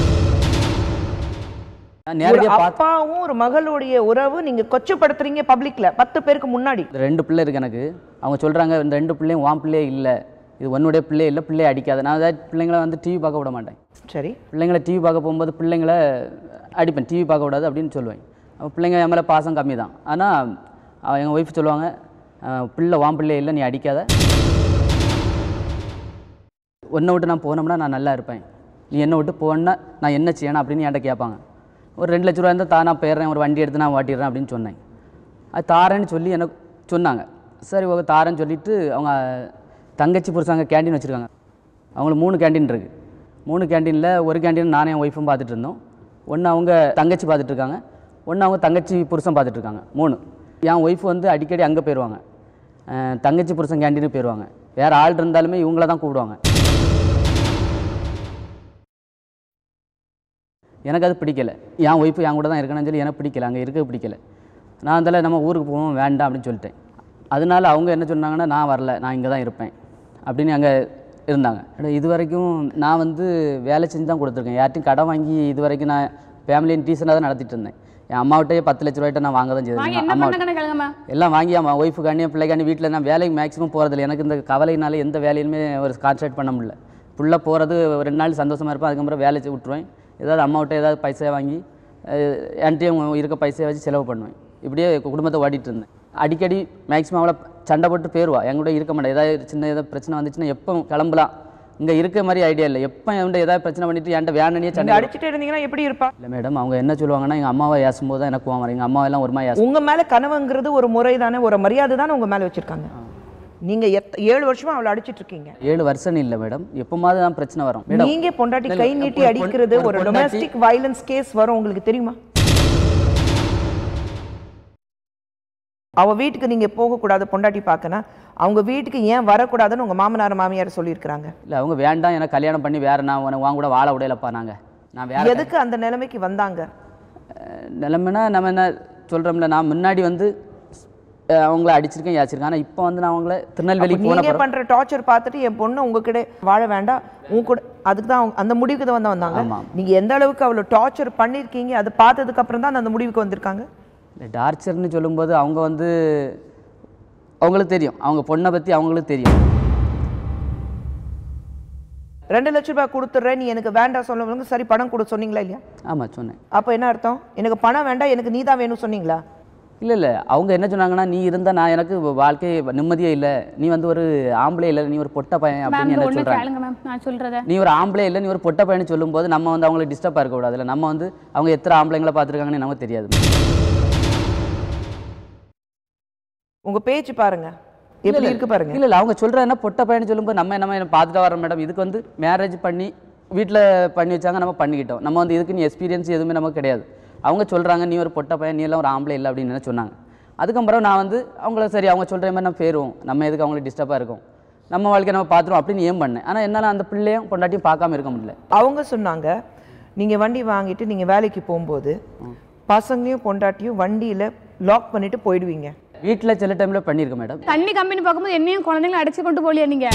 நான் ஒரு நேரடியாக பார்த்து அப்பாவும் ஒரு மகளுடைய உறவு நீங்க கொச்சப்படுத்துறீங்க பப்ளிக்ல பத்து பேருக்கு முன்னாடி இந்த ரெண்டு பிள்ளை இருக்கு எனக்கு அவங்க சொல்கிறாங்க இந்த ரெண்டு பிள்ளையும் வான் பிள்ளையே இல்லை இது உன்னுடைய பிள்ளை இல்லை பிள்ளையை அடிக்காத நான் அதாவது பிள்ளைங்களை வந்து டிவி பார்க்க விட மாட்டேன் சரி பிள்ளைங்களை டிவி பார்க்க போகும்போது பிள்ளைங்கள அடிப்பேன் டிவி பார்க்க விடாது அப்படின்னு சொல்லுவேன் அப்போ பிள்ளைங்க என் மேலே பாசம் கம்மி தான் ஆனால் எங்கள் ஒய்ஃப் சொல்லுவாங்க அஹ், பிள்ளை வான் பிள்ளை இல்லை நீ அடிக்காத உன்னை விட்டு நான் போனோம்னா நான் நல்லா இருப்பேன் நீ என்னை விட்டு போனா நான் என்ன செய்யணும் அப்படின்னு என்கிட்ட கேட்பாங்க ஒரு ரெண்டு லட்ச ரூபா இருந்தால் தான் நான் போயிடுறேன் ஒரு வண்டி எடுத்து நான் ஓட்டிடுறேன் அப்படின்னு சொன்னேன் அது தாரேன்னு சொல்லி எனக்கு சொன்னாங்க சரி ஓகே தாரேன்னு சொல்லிட்டு அவங்க தங்கச்சி புருஷாங்க கேண்டீன் வச்சுருக்காங்க அவங்களுக்கு மூணு கேண்டீன் இருக்குது மூணு கேண்டீனில் ஒரு கேண்டீன் நானே என் ஒய்ஃபும் பார்த்துட்டு இருந்தோம் ஒன்று அவங்க தங்கச்சி பார்த்துட்டு இருக்காங்க ஒன்று அவங்க தங்கச்சி புருஷன் பார்த்துட்டு இருக்காங்க மூணு என் ஒய்ஃப் வந்து அடிக்கடி அங்கே போயிடுவாங்க அஹ் தங்கச்சி புருஷன் கேண்டீனுக்கு போயிடுவாங்க வேறு ஆள் இருந்தாலுமே இவங்கள தான் கூப்பிடுவாங்க எனக்கு அது பிடிக்கல என் ஒய்ஃபு என் கூட தான் இருக்கணும்னு சொல்லி எனக்கு பிடிக்கல அங்கே இருக்க பிடிக்கல நான் அதில் நம்ம ஊருக்கு போவோம் வேண்டாம் அப்படின்னு சொல்லிட்டேன் அதனால அவங்க என்ன சொன்னாங்கன்னா நான் வரல நான் இங்கே தான் இருப்பேன் அப்படின்னு அங்கே இருந்தாங்க ஆனா இது வரைக்கும் நான் வந்து வேலை செஞ்சு தான் கொடுத்துருக்கேன் யார்ட்டையும் கடன் வாங்கி இது வரைக்கும் நான் ஃபேமிலியின் டீசனாக தான் நடத்திட்டு இருந்தேன் என் அம்மாவிட்டே பத்து லட்ச ரூபாய்ட்ட நான் வாங்க தான் வாங்கி செய்தேன் என்ன அம்மா பண்ணாங்கன்னு கேளுங்க மேம் எல்லாம் வாங்கி அவன் ஒய்ஃபுக்காண்டி என் பிள்ளைக்காண்டி வீட்டில் நான் வேலைக்கு மேக்ஸிமம் போகிறதில்ல எனக்கு இந்த கவலையினால எந்த வேலையுமே ஒரு கான்சன்ட்ரேட் பண்ண முடியல ஃபுல்லாக போகிறது ரெண்டு நாள் சந்தோஷமாக இருப்பேன் அதுக்கப்புறம் வேலை செய் விட்டுருவேன் ஏதாவது அம்மாவிட்ட ஏதாவது பைசா வாங்கி அஹ், என்கிட்டயும் இருக்க பைசா வச்சு செலவு பண்ணுவேன் இப்படியே குடும்பத்தை ஓட்டிகிட்டு இருந்தேன் அடிக்கடி மேக்ஸிமம் அவளை சண்டை போட்டு போயிடுவா என் கூட இருக்க மாட்டேன் ஏதாவது சின்ன ஏதாவது பிரச்சனை வந்துச்சுன்னா எப்போ கிளம்பலாம் இங்கே இருக்க மாதிரி ஐடியா இல்லை எப்போ என்கிட்ட ஏதாவது பிரச்சனை பண்ணிட்டு என்கிட்ட வேணுனே நீங்க சண்டை அடிச்சுட்டு இருந்தீங்கன்னா எப்படி இருப்பா இல்லை மேடம் அவங்க என்ன சொல்லுவாங்கன்னா எங்கள் அம்மாவை ஏசும்போது தான் எனக்கு கோவம் வரும் எங்கள் அம்மாவெல்லாம் ஒரு மாதிரி ஏசும் உங்க மேல கனவுங்கிறது ஒரு முறை தானே ஒரு மரியாதை தானே உங்க மேல வச்சிருக்காங்க நீங்க எத்த- ஏழு வருஷமா அவளை அடிச்சிட்டு இருக்கீங்க ஏழு வருஷம் இல்லை மேடம் எப்போமாவது தான் பிரச்சனை வரும் மேடம் நீங்க பொண்டாட்டி இல்ல, கை இல்ல, நீட்டி ஒரு பொண்- அடிக்கிறது ஒரு ஒரு பொண்டாட்டி- டொமஸ்டிக் வயலன்ஸ் கேஸ் வரும் உங்களுக்கு தெரியுமா அவ வீட்டுக்கு நீங்க போக கூடாது பொண்டாட்டி பார்க்கனா அவங்க வீட்டுக்கு ஏன் வரக்கூடாதுன்னு உங்க மாமனார் மாமியார் சொல்லியிருக்கிறாங்க இல்லை அவங்க வேண்டாம் எனக்கு கல்யாணம் பண்ணி வேற நான் உனக்கு வாங்க கூட வாழ விடையிலப்பா நாங்கள் நான் வேற எதுக்கு அந்த நிலைமைக்கு வந்தாங்க அஹ், நிலைமைனா நம்ம என்ன சொல்கிறோம்ல நான் முன்னாடி வந்து அஹ், அவங்கள அடிச்சிருக்கேன் யாச்சிருக்கேன் ஆனால் இப்போ வந்து நான் அவங்கள திருநெல்வேலி அப்ப போன நீங்க பிறகு- பண்ற டார்ச்சர் பார்த்துட்டு என் பொண்ணு உங்ககிட்ட வாழ வேண்டாம் உங்க கூட அதுக்கு தான் அவங்க- அந்த முடிவுக்கு தான் வந்து வந்தாங்க ஆமாம். நீங்க எந்த அளவுக்கு அவ்வளோ டார்ச்சர் பண்ணிருக்கீங்க அதை பார்த்ததுக்கு அப்புறம் தான் அந்த முடிவுக்கு வந்திருக்காங்க இல்லை டார்ச்சர்னு சொல்லும்போது அவங்க வந்து அவங்களுக்கு தெரியும் அவங்க பொண்ணை பற்றி அவங்களுக்கு தெரியும் ரெண்டு லட்ச ரூபாய் கொடுத்துட்றேன் நீ எனக்கு வேண்டாம் சொல்லுவாங்க சரி பணம் கொடு சொன்னீங்களா இல்லையா ஆமாம் சொன்னேன் அப்போ என்ன அர்த்தம் எனக்கு பணம் வேண்டாம் எனக்கு நீ தான் வேணும் சொன்னீங்களா இல்லை இல்லை அவங்க என்ன சொன்னாங்கன்னா நீ இருந்தால் நான் எனக்கு வாழ்க்கை நிம்மதியே இல்லை நீ வந்து ஒரு ஆம்பளை இல்லை நீ ஒரு பொட்டை பையன் மேம் அப்படின்னு இந்த என்ன ஒன்று சொல்கிறாங்க கேளுங்க மேம் நான் சொல்றத நீ ஒரு ஆம்பளை இல்லை நீ ஒரு பொட்டை பையன் சொல்லும்போது நம்ம வந்து அவங்களுக்கு டிஸ்டர்பாக இருக்கக்கூடாதுல்ல நம்ம வந்து அவங்க எத்தனை ஆம்பளைங்களை பார்த்துருக்காங்கன்னு நமக்கு தெரியாது உங்க பேச்சு பாருங்க எப்படி இருக்கு பாருங்க இல்லை இல்லை அவங்க சொல்கிறேன்னா பொட்டை பையன் சொல்லும்போது நம்ம என்ன என்ன பார்த்துட்டு வரோம் மேடம் இதுக்கு வந்து மேரேஜ் பண்ணி வீட்டில் பண்ணி வச்சாங்க நம்ம பண்ணிக்கிட்டோம் நம்ம வந்து இதுக்கு நீ எக்ஸ்பீரியன்ஸ் எதுவுமே நமக்கு கிடையாது அவங்க சொல்கிறாங்க நீ ஒரு பொட்டை பையன் நீ எல்லாம் ஒரு ஆம்பளை இல்லை அப்படின்னு என்ன சொன்னாங்க அதுக்கப்புறம் நான் வந்து அவங்கள சரி அவங்க சொல்கிற மாதிரி நம்ம போயிடுவோம் நம்ம எதுக்கு அவங்களுக்கு டிஸ்டர்பாக இருக்கும் நம்ம வாழ்க்கை நம்ம பார்த்துருவோம் அப்படின்னு ஏன் பண்ணேன் ஆனால் என்னால் அந்த பிள்ளையும் பொண்டாட்டியும் பார்க்காம இருக்க முடியல அவங்க சொன்னாங்க நீங்க வண்டி வாங்கிட்டு நீங்க வேலைக்கு போகும்போது பசங்களையும் பொண்டாட்டியும் வண்டியில லாக் பண்ணிட்டு போயிடுவீங்க வீட்டில் சில டைமில் பண்ணியிருக்கேன் மேடம் தண்ணி கம்பெனி பார்க்கும்போது என்னையும் குழந்தைங்களை அடிச்சு கொண்டு போலியா நீங்க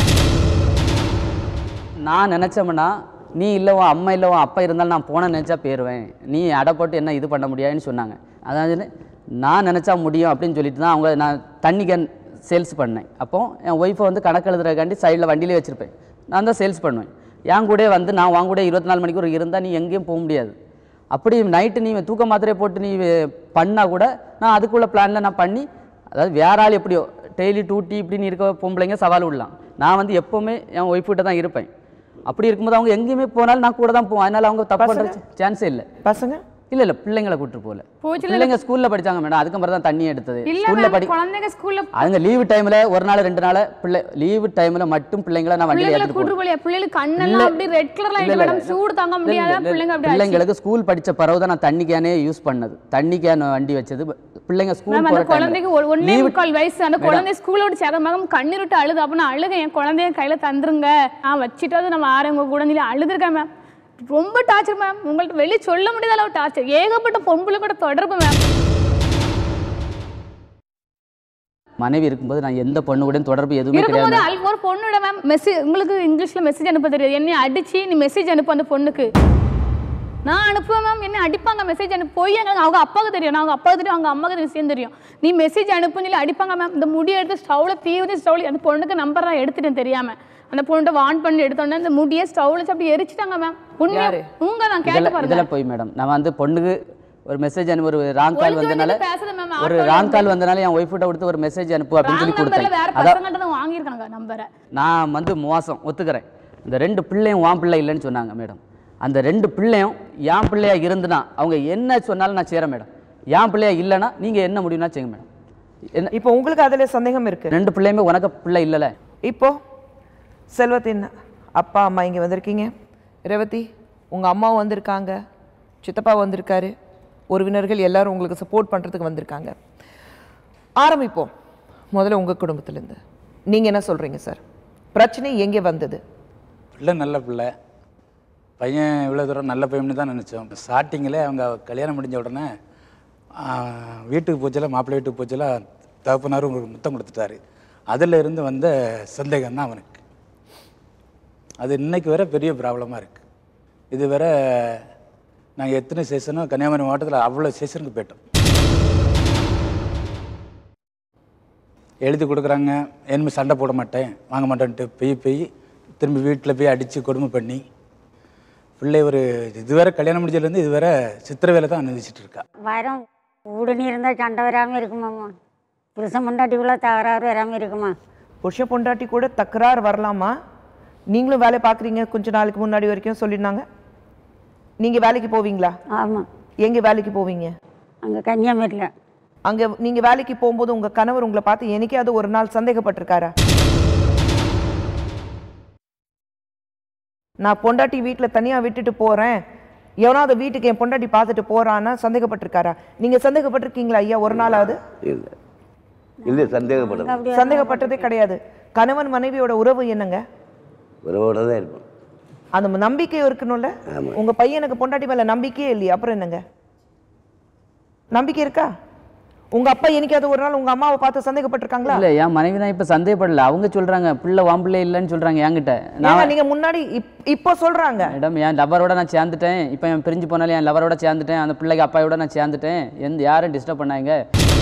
நான் நினச்சோம்னா நீ இல்லை உன் அம்மா இல்லை உன் அப்பா இருந்தாலும் நான் போன நினச்சா போயிடுவேன் நீ அடை போட்டு என்ன இது பண்ண முடியாதுன்னு சொன்னாங்க அதாவது நான் நினச்சா முடியும் அப்படின்னு சொல்லிட்டு தான் அவங்க நான் தண்ணி கேன் சேல்ஸ் பண்ணேன் அப்போ என் ஒய்ஃபை வந்து கணக்கு எழுதுறதுக்காண்டி சைடில் வண்டியிலே வச்சுருப்பேன் நான் தான் சேல்ஸ் பண்ணுவேன் என் கூட வந்து நான் வாங்க கூட இருபத்தி நாலு மணிக்கு ஒரு இருந்தால் நீ எங்கேயும் போக முடியாது அப்படி நைட்டு நீ தூக்க மாத்திரையை போட்டு நீ பண்ணால் கூட நான் அதுக்குள்ள பிளானில் நான் பண்ணி அதாவது வேற ஆள் எப்படியோ டெய்லி டூட்டி இப்படின்னு இருக்க பொம்பளைங்க சவால் விடலாம் நான் வந்து எப்போவுமே என் ஒய்ஃப் கிட்ட தான் இருப்பேன் அப்படி இருக்கும்போது அவங்க எங்கேயுமே போனாலும் நான் கூட தான் போவேன் அதனால அவங்க தப்பு பண்ணுற சான்ஸே இல்லை பசங்க இல்லை இல்லை பிள்ளைங்களை கூட்டு போகல போச்சுல பிள்ளைங்க ஸ்கூல்ல படிச்சாங்க மேடம் அதுக்கப்புறம் தான் தண்ணி எடுத்தது இல்ல ஸ்கூல்ல மேம் படி குழந்தைங்க ஸ்கூல்ல அதுங்க லீவு டைம்ல ஒரு நாள் ரெண்டு நாள் பிள்ளை லீவு டைம்ல மட்டும் பிள்ளைங்களை நான் வண்டியில பிள்ளைங்களை ஏற்றிட்டு கூட்டு போவேன் போலியா பிள்ளைகளுக்கு கண்ணெல்லாம் அப்படி ரெட் கலர்ல இல்ல, ஆயிட்டு இல்ல, மேடம் இல்ல. சூடு தாங்க இல்ல, முடியாத இல்ல, இல்ல. பிள்ளைங்க அப்படி ஆச்சு பிள்ளைங்களுக்கு ஸ்கூல் படிச்ச பிறகு தான் நான் தண்ணி கேனே யூஸ் பண்ணது தண்ணி கேன் வண்டி வச்சது பிள்ளைங்க ஸ்கூல் மேம் அந்த போகிற குழந்தைக்கு ஒரு- ஒண்ணே லீவு முக்கால் வயசு அந்த குழந்தை ஸ்கூல்ல விட்டு சேர மகம் கண்ணீர் விட்டு அழுது அப்ப நான் அழுக என் குழந்தைய கையில தந்துருங்க நான் வச்சுட்டாவது நம்ம ஆரங்க கூட சொல்லி அழுதுருக்கேன் மேம் ரொம்ப டார்ச்சர் மேம் உங்கள்ட்ட வெளியே சொல்ல முடியாத அளவு டார்ச்சர் ஏகப்பட்ட பொம்பளை கூட தொடர்பு மேம் மனைவி இருக்கும்போது நான் எந்த பொண்ணு கூட தொடர்பு எதுவுமே இருக்கும்போது கிடையாது அல் ஒரு பொண்ணோட மேம் மெசேஜ் உங்களுக்கு இங்கிலீஷ்ல மெசேஜ் அனுப்ப தெரியாது என்னை அடிச்சு நீ மெசேஜ் அனுப்பு அந்த பொண்ணுக்கு நான் அனுப்புவேன் மேம் என்ன அடிப்பாங்க மெசேஜ் அனுப்பு போய் எங்க அவங்க அப்பாவுக்கு தெரியும் நான் அவங்க அப்பாவுக்கு தெரியும் அவங்க அம்மாவுக்கு விஷயம் தெரியும் நீ மெசேஜ் அனுப்புன்னு சொல்லி அடிப்பாங்க மேம் இந்த முடி எடுத்து ஸ்டவ்ல தீவிர ஸ்டவ்ல அந்த பொண்ணுக்கு நம்பர் நான் எடுத்துட்டேன் தெரியாம அந்த பொண்ணை வான் பண்ணி எடுத்தோன்னே அந்த முடியை ஸ்டவ்ல வச்சு அப்படி எரிச்சிட்டாங்க மேம் உண்மையா யாரு? உங்க நான் கேட்டு இதெல்லாம் பாருங்க இதெல்லாம் போய் மேடம் நான் வந்து பொண்ணுக்கு ஒரு மெசேஜ் அனுப்பி ஒரு ராங் கால் ஒளிஞ்சு வந்தனால வச்சுட்டு பேசுறது மேம் ஒரு ராங் கால் வந்தனால என் ஒய்ஃப் கிட்ட கொடுத்து ஒரு மெசேஜ் அனுப்பு அப்படின்னு சொல்லி நம்பர்ல கொடுத்தேன் வேற அதான் பசங்கள்ட்ட தான் வாங்கியிருக்காங்க நம்பரை நான் வந்து மோசம் ஒத்துக்கிறேன் இந்த ரெண்டு பிள்ளையும் வான் பிள்ளை இல்லைன்னு சொன்னாங்க மேடம் அந்த ரெண்டு பிள்ளையும் என் பிள்ளையா இருந்துனா அவங்க என்ன சொன்னாலும் நான் செய்கிறேன் மேடம் என் பிள்ளையா இல்லைன்னா நீங்கள் என்ன முடியும்னா செய்யுங்க மேடம் என்ன இப்போ உங்களுக்கு அதுல சந்தேகம் இருக்கு ரெண்டு பிள்ளையுமே உனக்கு பிள்ளை இல்லைல்ல இப்போ செல்வத்தின் அப்பா அம்மா இங்க வந்திருக்கீங்க ரேவதி உங்க அம்மாவும் வந்திருக்காங்க சித்தப்பா வந்திருக்காரு உறவினர்கள் எல்லாரும் உங்களுக்கு சப்போர்ட் பண்றதுக்கு வந்திருக்காங்க ஆரம்பிப்போம் முதல்ல உங்க குடும்பத்திலேருந்து நீங்க என்ன சொல்றீங்க சார் பிரச்சனை எங்கே வந்தது பிள்ளை நல்ல பிள்ளை பையன் இவ்வளோ தூரம் நல்ல பையன்னு தான் நினச்சோம் ஸ்டார்டிங்கில் அவங்க கல்யாணம் முடிஞ்ச உடனே ஆ, வீட்டுக்கு போச்சல மாப்பிள்ளை வீட்டுக்கு போச்சல தகப்பனாரும் உங்களுக்கு முத்தம் கொடுத்துட்டாரு அதில் இருந்து வந்த சந்தேகம் தான் அவனுக்கு அது இன்னைக்கு வரை பெரிய ப்ராப்ளமாக இருக்குது இது வரை நாங்கள் எத்தனை செஷனோ கன்னியாகுமரி மாவட்டத்தில் அவ்வளோ செஷனுக்கு போயிட்டோம் எழுதி கொடுக்குறாங்க இனிமேல் சண்டை போட மாட்டேன் வாங்க மாட்டேன்ட்டு பெய் பெய் திரும்பி வீட்டில் போய் அடித்து கொடுமை பண்ணி பிள்ளை ஒரு இதுவரை கல்யாணம் முடிஞ்சதுலேருந்து இதுவரை சித்திர வேலை தான் அனுபவிச்சுட்டு இருக்கா வரும் உடனே இருந்தால் சண்டை வராமல் இருக்குமாம்மா புருஷன் முண்டாட்டிக்குள்ளே தகராறு வராமல் இருக்குமா புருஷ பொண்டாட்டி கூட தக்கராறு வரலாமா நீங்களும் வேலை பார்க்குறீங்க கொஞ்ச நாளுக்கு முன்னாடி வரைக்கும் சொல்லியிருந்தாங்க நீங்கள் வேலைக்கு போவீங்களா ஆமாம் எங்கே வேலைக்கு போவீங்க அங்கே கன்னியாகுமரியில் அங்கே நீங்கள் வேலைக்கு போகும்போது உங்கள் கணவர் உங்களை பார்த்து என்னைக்காவது ஒரு நாள் சந்தேகப்பட்டிருக்காரா நான் பொண்டாட்டி வீட்டில் தனியாக விட்டுட்டு போகிறேன் எவனாவது வீட்டுக்கு என் பொண்டாட்டி பார்த்துட்டு போறான்னா சந்தேகப்பட்டிருக்காரா நீங்கள் சந்தேகப்பட்டிருக்கீங்களா ஐயா ஒரு நாளாவது இல்லை இல்லை சந்தேகப்படணும் சந்தேகப்பட்டதே கிடையாது கணவன் மனைவியோட உறவு என்னங்க உறவோட தான் இருப்போம் அந்த நம்பிக்கை இருக்கணும்ல ஆமா. உங்க பையனுக்கு பொண்டாட்டி மேல நம்பிக்கையே இல்லையா அப்புறம் என்னங்க நம்பிக்கை இருக்கா உங்க அப்பா என்னைக்காவது ஒரு நாள் உங்க அம்மாவை பார்த்து சந்தேகப்பட்டிருக்காங்களா இல்லை என் மனைவி தான் இப்போ சந்தேகப்படல அவங்க சொல்கிறாங்க பிள்ளை வாம்பிள்ளை இல்லைன்னு சொல்கிறாங்க என்கிட்ட நான் ஏங்க நீங்க முன்னாடி இப்- இப்போ சொல்றாங்க மேடம் என் லவரோட நான் சேர்ந்துட்டேன் இப்போ என் பிரிஞ்சு போனாலும் என் லவரோட சேர்ந்துட்டேன் அந்த பிள்ளைக்கு அப்பாயோட நான் சேர்ந்துட்டேன் எந்த யாரும் டிஸ்டர்ப் பண்ணாங்க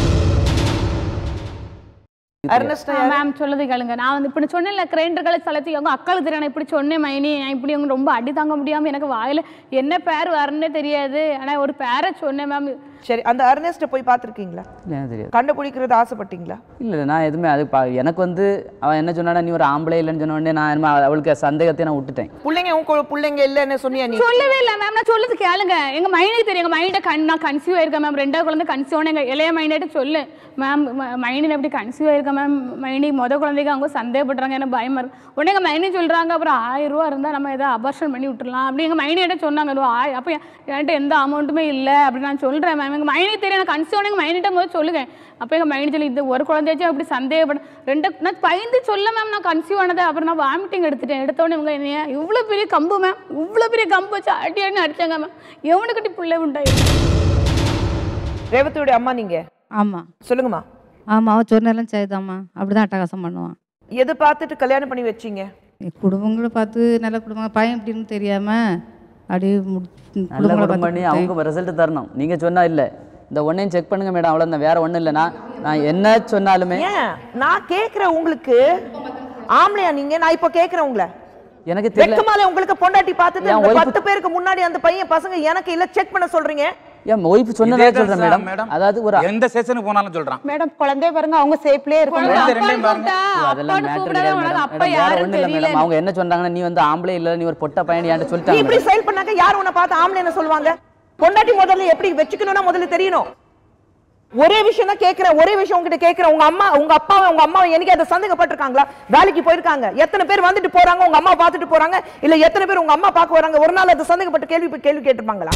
அர்னஸ்டா யாரு? மேம் சொல்லது கேளுங்க நான் வந்து இப்படி சொன்னேன்ல கிரைண்டர்களை சலத்தி அவங்க அக்காளுக்கு தெரியும் நான் இப்படி சொன்னேன் மைனி நான் இப்படி அவங்க ரொம்ப அடி தாங்க முடியாம எனக்கு வாயில என்ன பேர் வரணுன்னே தெரியாது ஆனா ஒரு பேரை சொன்னேன் மேம் சரி அந்த அர்னஸ்ட போய் பார்த்திருக்கீங்களா இல்லை எனக்கு தெரியாது கண்டுபிடிக்கிறது ஆசைப்பட்டீங்களா இல்லை இல்லை நான் எதுவுமே அது பா- எனக்கு வந்து அவன் என்ன சொன்னாடா நீ ஒரு ஆம்பளை இல்லைன்னு சொன்ன உடனே நான் என்னமோ அவளுக்கு சந்தேகத்தை நான் விட்டுட்டேன் பிள்ளைங்க உங்க பிள்ளைங்க இல்லைன்னு சொன்னியா நீ சொல்லவே இல்லை மேம் நான் சொல்லுது கேளுங்க எங்க மைனுக்கு தெரியும் எங்க மைனிட்ட கண் நான் கன்சீவ் ஆயிருக்கேன் மேம் ரெண்டாவது குழந்தை கன்சீவ் ஆன எங்க இளைய மைனிட்ட சொல்லு மேம் மைனின் எப்படி கன்சீவ் ஆயிருக்கேன் மேம் மைனி முத குழந்தைக்கு அவங்க சந்தேகப்படுறாங்க எனக்கு பயமா இருக்கு உடனே எங்க மைனி சொல்றாங்க அப்புறம் ஆயிரம் ரூபா இருந்தா நம்ம ஏதாவது அபர்ஷன் பண்ணி விட்டுறலாம் அப்படி எங்க மைனி என்கிட்ட சொன்னாங்க "ரூபா ஆய் அப்போ என்கிட்ட எந்த அமௌண்ட்டுமே இல்லை அப்படி நான் சொல்றேன் மேம் எங்க மைனி தெரியும் எனக்கு கன்சீவ் ஆன எங்க மைனிட்ட முதல்ல சொல்லுங்க அப்போ எங்க மைனி சொல்லி இது ஒரு குழந்தையாச்சும் அப்படி சந்தேகப்பட ரெண்டு நான் பயந்து சொல்ல மேம் நான் கன்சீவ் ஆனது அப்புறம் நான் வாமிட்டிங் எடுத்துட்டேன் எடுத்தோடனே இவங்க என்னைய இவ்வளோ பெரிய கம்பு மேம் இவ்வளோ பெரிய கம்பு வச்சு அடி அடி அடிச்சாங்க மேம் எவனுக்கிட்ட பிள்ளை உண்டாயிருக்கு ரேவதியோட அம்மா நீங்க ஆமாம் சொல்லுங்கம்மா ஆமாம் அவன் சொன்னாலும் சரிதாம்மா அப்படி தான் அட்டகாசம் பண்ணுவான் எது பார்த்துட்டு கல்யாணம் பண்ணி வச்சீங்க என் குடும்பங்களை பார்த்து நல்ல குடும்பம் பையன் எப்படின்னு தெரியாமல் அப்படியே முடி- நல்ல குடும்பங்களை குடும்பம் பண்ணி பார்த்து அவங்க ரிசல்ட் தரணும் நீங்கள் சொன்னா இல்லை இந்த ஒன்றையும் செக் பண்ணுங்க மேடம் அவ்வளோதான் வேற ஒன்றும் இல்லை நான் நான் என்ன சொன்னாலுமே ஏன் நான் கேக்குறேன் உங்களுக்கு ஆம்பளையா நீங்க நான் இப்போ கேக்குறேன் உங்களை எனக்கு தெரியல வெக்கமால உங்களுக்கு பொண்டாட்டி பார்த்துட்டு என் இந்த wife- பத்து பேருக்கு முன்னாடி அந்த பையன் பசங்க எனக்கு இல்ல செக் பண்ண சொல்றீங்க என் ஒய்ஃப் சொன்னதே இதே தான் சொல்கிறேன் சார் மேடம் அதாவது ஒரு எந்த செஷனுக்கு போனாலும் சொல்றான் மேடம் குழந்தைய பாருங்க அவங்க சேஃப்லயே இருக்கும் குழந்தை ரெண்டையும் பாருங்க அதெல்லாம் மேட்டர் கிடையாது மேடம் அப்பா வேற யாரும் ஒன்றும் இல்லை தெரியல மேடம் அவங்க என்ன சொன்னாங்கன்னா நீ வந்து ஆம்பளை இல்லை நீ ஒரு பொட்ட பையன் என்கிட்ட நீ சொல்லிட்டாங்க இப்படி மேடம். செயல் பண்ணாக்க யார் உன்னை பார்த்து ஆம்பளைன்னு சொல்லுவாங்க பொண்டாட்டி முதல்ல எப்படி வச்சுக்கணும்னா முதல்ல தெரியணும் ஒரே விஷயம் தான் கேக்குறேன் ஒரே விஷயம் உங்ககிட்ட கேக்குறேன் உங்க அம்மா உங்க அப்பாவை உங்க அம்மா என்னைக்கு அதை சந்தேகப்பட்டிருக்காங்களா வேலைக்கு போயிருக்காங்க எத்தனை பேர் வந்துட்டு போறாங்க உங்க அம்மா பார்த்துட்டு போறாங்க இல்ல எத்தனை பேர் உங்க அம்மா பார்க்க வராங்க ஒரு நாள் அதை சந்தேகப்பட்டு கேள்வி கேள்வி கேட்டிருப்பாங்களா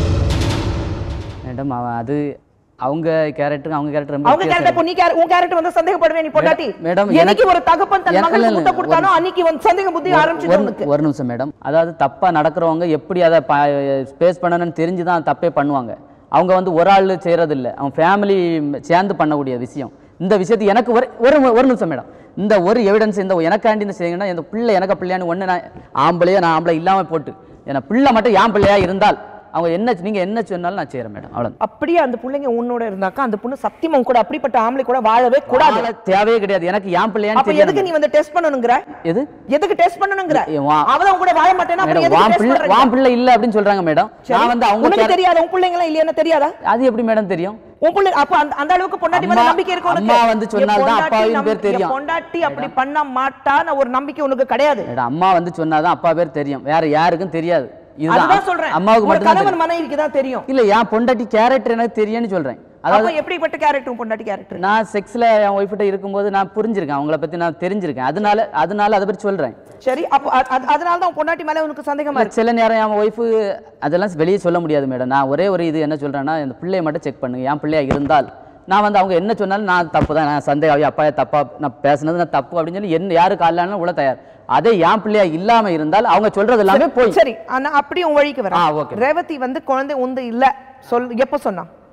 மேடம் அவன் அது அவங்க கேரக்டர் அவங்க கேரக்டர் ரொம்ப அவங்க வித்தியாசம் கேரக்டர் இப்போ நீ கேர- உன் கேரக்டர் வந்து சந்தேகப்படுவே நீ பொண்டாட்டி மேடம், என்னைக்கு எனக்கு- ஒரு தகப்பன் தன் எனக்கு- மகளுக்கு இல்ல, முத்த இல்ல, கொடுத்தானோ ஒரு- அன்னைக்கு வந்து சந்தேக புத்தி ஒரு- ஆரம்பிச்சது ஒரு- உனக்கு ஒரு நிமிஷம் மேடம் அதாவது தப்பாக நடக்கிறவங்க எப்படி அதை ஸ்பேஸ் பண்ணணும்னு தெரிஞ்சு தான் தப்பே பண்ணுவாங்க அவங்க வந்து ஒரு ஆள் செய்கிறது இல்லை அவன் ஃபேமிலி சேர்ந்து பண்ணக்கூடிய விஷயம் இந்த விஷயத்து எனக்கு ஒரு ஒரு ஒரு நிமிஷம் மேடம் இந்த ஒரு எவிடன்ஸ் இந்த எனக்காண்டி இந்த செய்யுங்கன்னா இந்த பிள்ளை எனக்கு பிள்ளையான்னு ஒன்று நான் ஆம்பளையே நான் ஆம்பளை இல்லாமல் போட்டு ஏன்னா பிள்ளை மட்டும் என் பிள்ளையா இருந்தால் அவங்க என்ன நீங்கள் என்ன சொன்னாலும் நான் செய்கிறேன் மேடம் அவ்வளோ அப்படியே அந்த பிள்ளைங்க உன்னோட இருந்தாக்கா அந்த பொண்ணு சத்தியமும் கூட அப்படிப்பட்ட ஆம்பளை கூட வாழவே கூடாது தேவையே கிடையாது எனக்கு என் பிள்ளையான்னு அப்ப எதுக்கு நீ தெரியாது வந்து டெஸ்ட் பண்ணணுங்கிற எது எதுக்கு டெஸ்ட் பண்ணணுங்கிற ஏ, வா- அவதான் கூட வாழ மாட்டேன்னா அப்புறம் மேடம் எதுக்கு வான் test பிள்ளை பண்றீங்க? வான் பிள்ளை இல்லை அப்படின்னு சொல்கிறாங்க மேடம் சரி. நான் வந்து அவங்க உனக்கு care- தெரியாத உன் பிள்ளைங்களா இல்லையான்னு தெரியாதா அது எப்படி மேடம் தெரியும் உன் பிள்ளை அப்ப அந்த அந்த அளவுக்கு பொண்டாட்டி மேல அம்மா- நம்பிக்கை இருக்கு உனக்கு அம்மா வந்து என் சொன்னால்தான் பொண்டாட்டி அப்பாவின் நம்பி- பேர் தெரியும். என் பொண்டாட்டி அப்படி பண்ண மாட்டான்னு ஒரு நம்பிக்கை உனக்கு கிடையாது மேடம் அம்மா வந்து சொன்னாதான் அப்பா பேர் தெரியும் வேற யாருக்கும் தெரியாது இதுதான் அதுதான் சொல்றேன் அம்மாவுக்கு உங்க மட்டும் கணவன் மனைவிக்கு தான் தெரியும் இல்ல என் பொண்டாட்டி கேரக்டர் எனக்கு தெரியும்னு சொல்றேன் அப்ப அதாவது எப்படிப்பட்ட கேரக்டர் பொண்டாட்டி கேரக்டர் நான் செக்ஸ்ல என் ஒய்ஃப்கிட்ட இருக்கும்போது நான் புரிஞ்சிருக்கேன் அவங்கள பத்தி நான் தெரிஞ்சிருக்கேன் அதனால அதனால அதை பத்தி சொல்றேன் சரி அப்போ அ- அ- அதனால தான் உன் பொண்டாட்டி மேல உனக்கு சந்தேகமா இருக்கு சில நேரம் என் ஒய்ஃபு அதெல்லாம் வெளியே சொல்ல முடியாது மேடம் நான் ஒரே ஒரு இது என்ன சொல்றேன்னா இந்த பிள்ளைய மட்டும் செக் பண்ணுங்க என் பிள்ளையா இருந்தால் நான் வந்து அவங்க என்ன சொன்னாலும் நான் தப்பு தான் நான் சந்தேகம் அப்பா தப்பா நான் பேசுனது நான் தப்பு அப்படின்னு சொல்லி என்ன யாரு காலாலும் உள்ள தயார் அதே என் பிள்ளையா இல்லாம இருந்தால் அவங்க சொல்றது எல்லாமே போய் சரி ஆனா அப்படி உன் வழிக்கு வர ஆ, okay. ரேவதி வந்து குழந்தை உந்து இல்ல சொல் எப்ப சொன்னா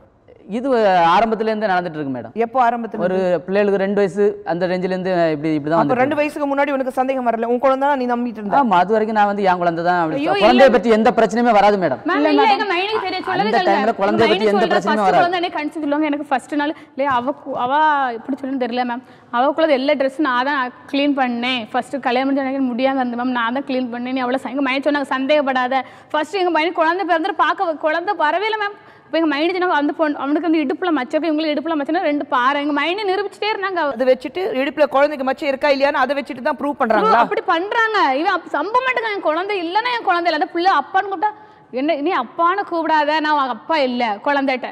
இது ஆரம்பத்துல இருந்தே நடந்துட்டு இருக்கு மேடம் எப்போ ஆரம்பத்துல ஒரு பிள்ளைகளுக்கு ரெண்டு வயசு அந்த ரேஞ்சில இருந்து இப்படி இப்படி தான் அப்ப வந்துட்டு ரெண்டு வயசுக்கு முன்னாடி உனக்கு சந்தேகம் வரல உன் குழந்தை நீ நம்பிட்டு இருந்த ஆமா அது வரைக்கும் நான் வந்து என் குழந்தை தான் அப்படி ஐயோ, குழந்தைய இல்ல. பத்தி எந்த பிரச்சனையுமே வராது மேடம் மேம் இல்ல எங்க மைனுக்கு தெரியும் சொல்லவே அந்த timeல குழந்தைய பத்தி எந்த பிரச்சனையும் வராது. குழந்தை கன்சீவ் சொல்லுவாங்க எனக்கு ஃபர்ஸ்ட் நாள் இல்லையா அவ கு- அவ எப்படி சொல்லுன்னு தெரியல மேம் அவக்குள்ள எல்லா ட்ரெஸ் நான் தான் க்ளீன் பண்ணேன் ஃபர்ஸ்ட் கல்யாணம் முடிஞ்ச எனக்கு முடியாம இருந்தது மேம் நான் தான் க்ளீன் பண்ணேன் நீ அவ்வளோ எங்க மைண்ட் சொன்னாங்க சந்தேகப்படாத ஃபர்ஸ்ட் எங்க மைண்ட் குழந்தை பிறந்து பார்க்க குழந்தை வரவே இல்லை மேம் இப்போ எங்க மைண்ட் சொன்னாங்க அந்த பொண்ணு அவனுக்கு வந்து இடுப்புல மச்சம் இவங்களுக்கு இடுப்புல மச்சம்னா ரெண்டு பாரு எங்க மைண்ட் நிரூபிச்சிட்டே இருந்தாங்க அதை வச்சுட்டு இடுப்புல குழந்தைக்கு மச்சம் இருக்கா இல்லையான்னு அதை வச்சுட்டு தான் ப்ரூவ் பண்றாங்களா அப்படி பண்றாங்க இவன் அப்ப சம்ப மாட்டேங்க என் குழந்தை இல்லைன்னா என் குழந்தை இல்லை அந்த பிள்ளை அப்பான்னு கூப்பிட்டா என்ன நீ அப்பான்னு கூப்பிடாத நான் உன் அப்பா இல்லை குழந்தைகிட்ட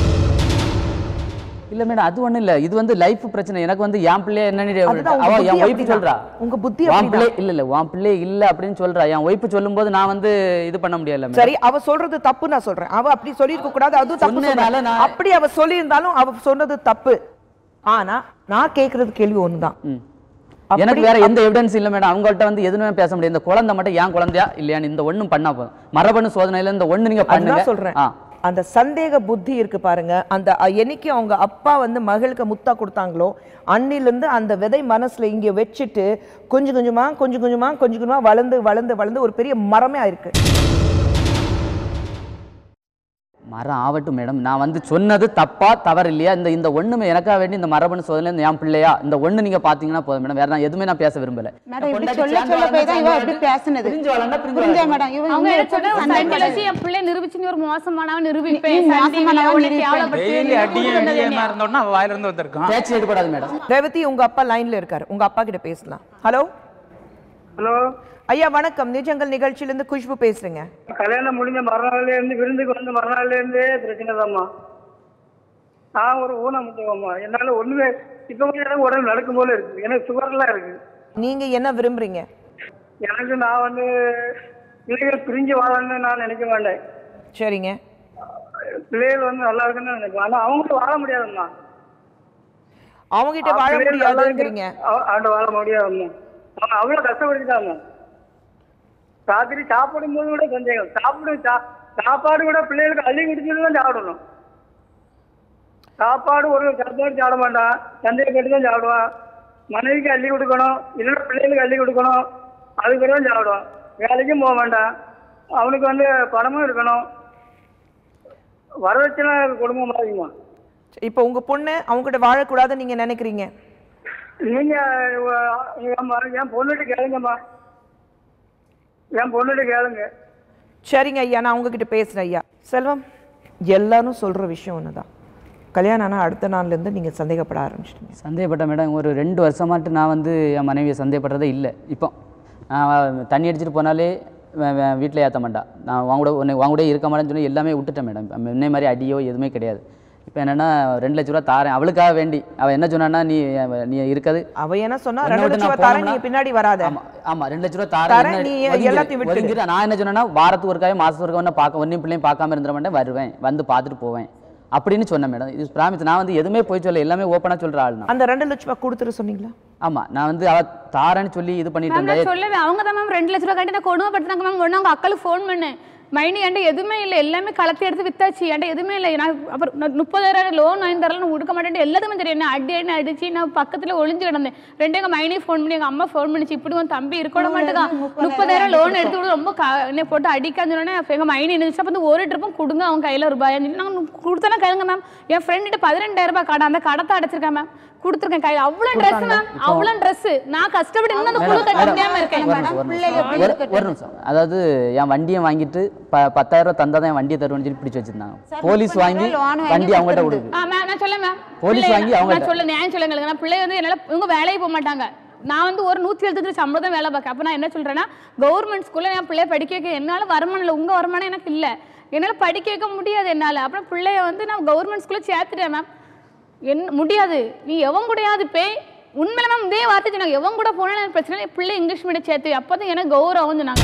இல்ல மேடம் அது ஒண்ணும் இல்ல இது வந்து லைஃப் பிரச்சனை எனக்கு வந்து என் பிள்ளைய என்னன்னு அதுதான் உங்க அவ புத்தி என் ஒய்ஃப் அப்படிதான். சொல்றா உங்க புத்தி உன் அப்படிதான். பிள்ளை இல்ல இல்ல உன் பிள்ளை இல்ல அப்படின்னு சொல்றா என் ஒய்ஃப் சொல்லும்போது நான் வந்து இது பண்ண முடியல மேடம் சரி அவ சொல்றது தப்பு நான் சொல்றேன் அவ அப்படி சொல்லியிருக்க கூடாது அதுவும் தப்பு சொன்னதுனால சொல்றேன். நான்- அப்படி அவ சொல்லியிருந்தாலும் அவ சொன்னது தப்பு ஆனா நான் கேக்குறது கேள்வி ஒண்ணுதான் அப்படி- எனக்கு வேற எந்த எவிடன்ஸ் இல்ல மேடம் அவங்கள்ட்ட வந்து எதுவுமே பேச முடியாது இந்த குழந்தை மட்டும் என் குழந்தையா இல்லையான்னு இந்த ஒண்ணும் பண்ணா போதும் மரபணு சோதனையில இந்த ஒண்ணு நீங்க பண்ணுங்க அதுதான் சொல்றேன் ஆ. அந்த சந்தேக புத்தி இருக்கு பாருங்க அந்த அ- என்னைக்கு அவங்க அப்பா வந்து மகளுக்கு முத்தா கொடுத்தாங்களோ அன்னிலிருந்து அந்த விதை மனசுல இங்க வச்சுட்டு கொஞ்சம் கொஞ்சமா கொஞ்சம் கொஞ்சமா கொஞ்சம் கொஞ்சமா வளர்ந்து வளர்ந்து வளர்ந்து ஒரு பெரிய மரமே ஆயிருக்கு மரம் ஆகட்டும் மேடம் நான் வந்து சொன்னது தப்பா தவறு இல்லையா இந்த இந்த ஒண்ணுமே எனக்காக வேண்டி இந்த மரபணு சோதனை இந்த என் பிள்ளையா இந்த ஒண்ணு நீங்க பாத்தீங்கன்னா போதும் மேடம் வேற நான் எதுவுமே நான் பேச விரும்பல மேடம் இப்படி பொண்டாட்டி சொல்ல சேர்ந்து சொல்ல போய் தான் இவ வளர்ந்தா அப்படி பேசுனது பிரிஞ்சு வளர்ந்தா பிரிஞ்சு புரிஞ்சா வளர்க்கணும். மேடம் இவ அவங்க இங்க என்ன சொன்னா சண்டை சண்டையில வச்சு போடாது. என் பிள்ளை நிரூபிச்சு நீ ஒரு மோசமானவன் நிரூபிப்பேன் நீ சண்டையில மோசமானவன் உன்னை நிரூபிப்பேன். கேவலப்படுத்தி டெய்லி நீ அடியும் கூட்டு வந்தது இடியுமா என்னைய? இருந்தோம்னா அவ வாயில இருந்து வந்திருக்கான் பேச்சு எடுக்கூடாது மேடம் ரேவதி உங்க அப்பா லைன்ல இருக்காரு உங்க அப்பா கிட்ட பேசலாம் ஹலோ ஹலோ ஐயா வணக்கம் நிஜங்கள் நிகழ்ச்சியில இருந்து குஷ்பு பேசுறேங்க கல்யாணம் முடிஞ்ச மறுநாள்ல இருந்து விருந்துக்கு வந்து மறுநாள்ல இருந்தே பிரச்சனை தான்மா நான் ஒரு ஊனமுட்டவம்மா என்னால ஒண்ணுமே இப்ப கூட எனக்கு உடம்பு நடக்கும் போல இருக்கு எனக்கு சுகர்லாம் இருக்கு நீங்க என்ன விரும்புறீங்க எனக்கு நான் வந்து பிள்ளைகள் பிரிஞ்சு வாழணும்னு நான் நினைக்க மாட்டேன் சரிங்க பிள்ளைகள் வந்து நல்லா இருக்குன்னு நினைப்பேன் ஆனா அவங்களும் வாழ முடியாதும்மா அவங்க கிட்ட வாழ பிள்ளைகள் நல்லா இருக்கு, முடியாதுங்கிறீங்க அவ- அவன்கிட்ட வாழ முடியாதும்மா அவங்க அவ்வளவு கஷ்டப்படுத்திட்டாங்க ராத்திரி சாப்பிடும் போது கூட சந்தேகம் சாப்பிடு சா- சாப்பாடு கூட பிள்ளைகளுக்கு அள்ளி குடிச்சுட்டு தான் சாப்பிடணும் சாப்பாடு ஒரு சாப்பாடு சாப்பிட மாட்டான் சந்தேகப்பட்டு தான் சாப்பிடுவான் மனைவிக்கு அள்ளி கொடுக்கணும் இல்லைன்னா பிள்ளைகளுக்கு அள்ளி கொடுக்கணும் அதுக்கு தான் சாப்பிடுவான் வேலைக்கும் போக வேண்டாம் அவனுக்கு வந்து பணமும் இருக்கணும் வரதட்சணை குடும்பம் மாதிரிமா இப்போ உங்க பொண்ணு அவங்க கிட்ட வாழக்கூடாதுன்னு நீங்க நினைக்கிறீங்க நீங்க அஹ், ஏம்மா, என் பொண்ணுகிட்ட கேளுங்கம்மா என் பொண்ணுகிட்ட கேளுங்க சரிங்க ஐயா நான் உங்ககிட்ட பேசுறேன் ஐயா செல்வம் எல்லாரும் சொல்ற விஷயம் ஒண்ணுதான் கல்யாணம் ஆனா அடுத்த நாள்ல இருந்து நீங்க சந்தேகப்பட ஆரம்பிச்சிட்டீங்க சந்தேகப்பட்ட மேடம் ஒரு ரெண்டு வருஷமாட்டு நான் வந்து என் மனைவியை சந்தேகப்படுறதே இல்லை இப்போ நான் தண்ணி அடிச்சிட்டு போனாலே வீட்டில் ஏற்ற மாட்டா நான் வாங்க கூட உன்னை வாங்க கூட இருக்க மாட்டேன்னு சொல்லி எல்லாமே விட்டுட்டேன் மேடம் இப்ப முன்ன மாதிரி அடியோ எதுவுமே கிடையாது இப்போ என்னன்னா ரெண்டு லட்ச ரூபா தாரேன் அவளுக்காக வேண்டி அவள் என்ன சொன்னான்னா நீ நீ இருக்காது அவ என்ன சொன்னா உன்னை ரெண்டு விட்டு லட்சம் நான் ரூபாய் தரேன் போனோம்னா- நீங்க பின்னாடி வராத ஆமா ஆமா ரெண்டு லட்ச ரூபா தரேன், தாரேன் நீ என்ன- ஒதுங்கிரு, எல்லாத்தையும் விட்டுடு. ஒதுங்கிரு. நான் என்ன சொன்னேன்னா வாரத்துக்கு ஒருக்காவே மாசத்துக்கு ஒருக்கா ஒன்று பார்க்க ஒன்றையும் பிள்ளையும் பார்க்காம இருந்துட மாட்டேன் வருவேன் வந்து பார்த்துட்டு போவேன் அப்படின்னு சொன்னேன் மேடம் இது பிராமிஸ் நான் வந்து எதுவுமே போய் சொல்ல எல்லாமே ஓப்பனாக சொல்கிற ஆள் நான் அந்த ரெண்டு லட்ச ரூபாய் கொடுத்துட்டு சொன்னீங்களா ஆமா நான் வந்து அவ தாரேன்னு சொல்லி இது பண்ணிட்டு மேம் நான் இருந்தேன் சொல்லவே அவங்க தான் மேம் ரெண்டு லட்ச ரூபா கட்டி நான் கொடுமைப்படுத்தினாங்க மேம் உடனே அவங்க அக்காளுக்கு ஃபோன் பண்ணேன் மைனி என்கிட்ட எதுவுமே இல்லை எல்லாமே கலத்தி எடுத்து வித்தாச்சு என்கிட்ட எதுவுமே இல்லை நான் அப்புறம் நான் முப்பதாயிரம் லோன் வாங்கி தரல நான் கொடுக்க மாட்டேன் எல்லாத்துமே தெரியும் என்ன அடி அடி அடிச்சு நான் பக்கத்துல ஒளிஞ்சு கிடந்தேன் ரெண்டு எங்க மைனி ஃபோன் பண்ணி எங்க அம்மா ஃபோன் பண்ணிச்சு இப்படி உன் தம்பி இருக்க விட மாட்டேங்க முப்பதாயிரம் லோன் எடுத்து விட ரொம்ப க- என்னை போட்டு அடிக்கான்னு சொன்னோன்னே எங்க மைனி நினைச்சு அப்ப வந்து ஒரு ட்ரிப்பும் கொடுங்க அவங்க கையில ரூபாய் நாங்கள் கொடுத்தனா கேளுங்க மேம் என் ஃப்ரெண்ட்டு பதிரெண்டாயிரம் ரூபாய் கடை அந்த கடத்தை அடைச்சிருக்கேன் மேம் கொடுத்துருக்கேன் கையில் அவ்வளோ ட்ரெஸ் மேம் அவ்வளோ ட்ரெஸ் நான் கஷ்டப்பட்டு இன்னும் அந்த குழு கட்ட முடியாம இருக்கேன் ஒரு நிமிஷம், ஒரு நிமிஷம். ஒரு- ஒரு நிமிஷம் அதாவது என் வண்டியை வாங்கிட்டு ப பத்தாயிரம் ரூபாய் தந்தா தான் என் வண்டியை தருவேன்னு சொல்லி பிடிச்சு வச்சிருந்தாங்க போலீஸ் வாங்கி வண்டி அவங்ககிட்ட கொடுக்கு ஆ மேம் நான் சொல்ல மேம் போலீஸ் பிள்ளை- வாங்கி அவங்க நான் சொல்ல நியாயம் சொல்லுங்க நான் பிள்ளை வந்து என்னால இவங்க வேலைக்கு போக மாட்டாங்க நான் வந்து ஒரு நூற்றி எழுபத்தஞ்சு சம்பளம் தான் வேலை பார்க்க அப்போ நான் என்ன சொல்றேன்னா கவர்மெண்ட் ஸ்கூல்ல என் பிள்ளைய படிக்க வைக்க என்னால வருமானம் இல்லை உங்க வருமானம் எனக்கு இல்லை என்னால படிக்க வைக்க முடியாது என்னால அப்புறம் பிள்ளைய வந்து நான் கவர்மெண்ட் ஸ்கூல்ல சேர்த்துட்டேன் மேம் என்ன முடியாது நீ எவன் கூடயாவது போய் உண்மையில மேம் இதே வார்த்தை சொன்னாங்க எவன் கூட போனா எனக்கு பிரச்சனை இல்லை, என் பிள்ளை இங்கிலீஷ் மீடியம் சேர்த்து அப்பதான் எனக்கு கௌரவம் சொன்னாங்க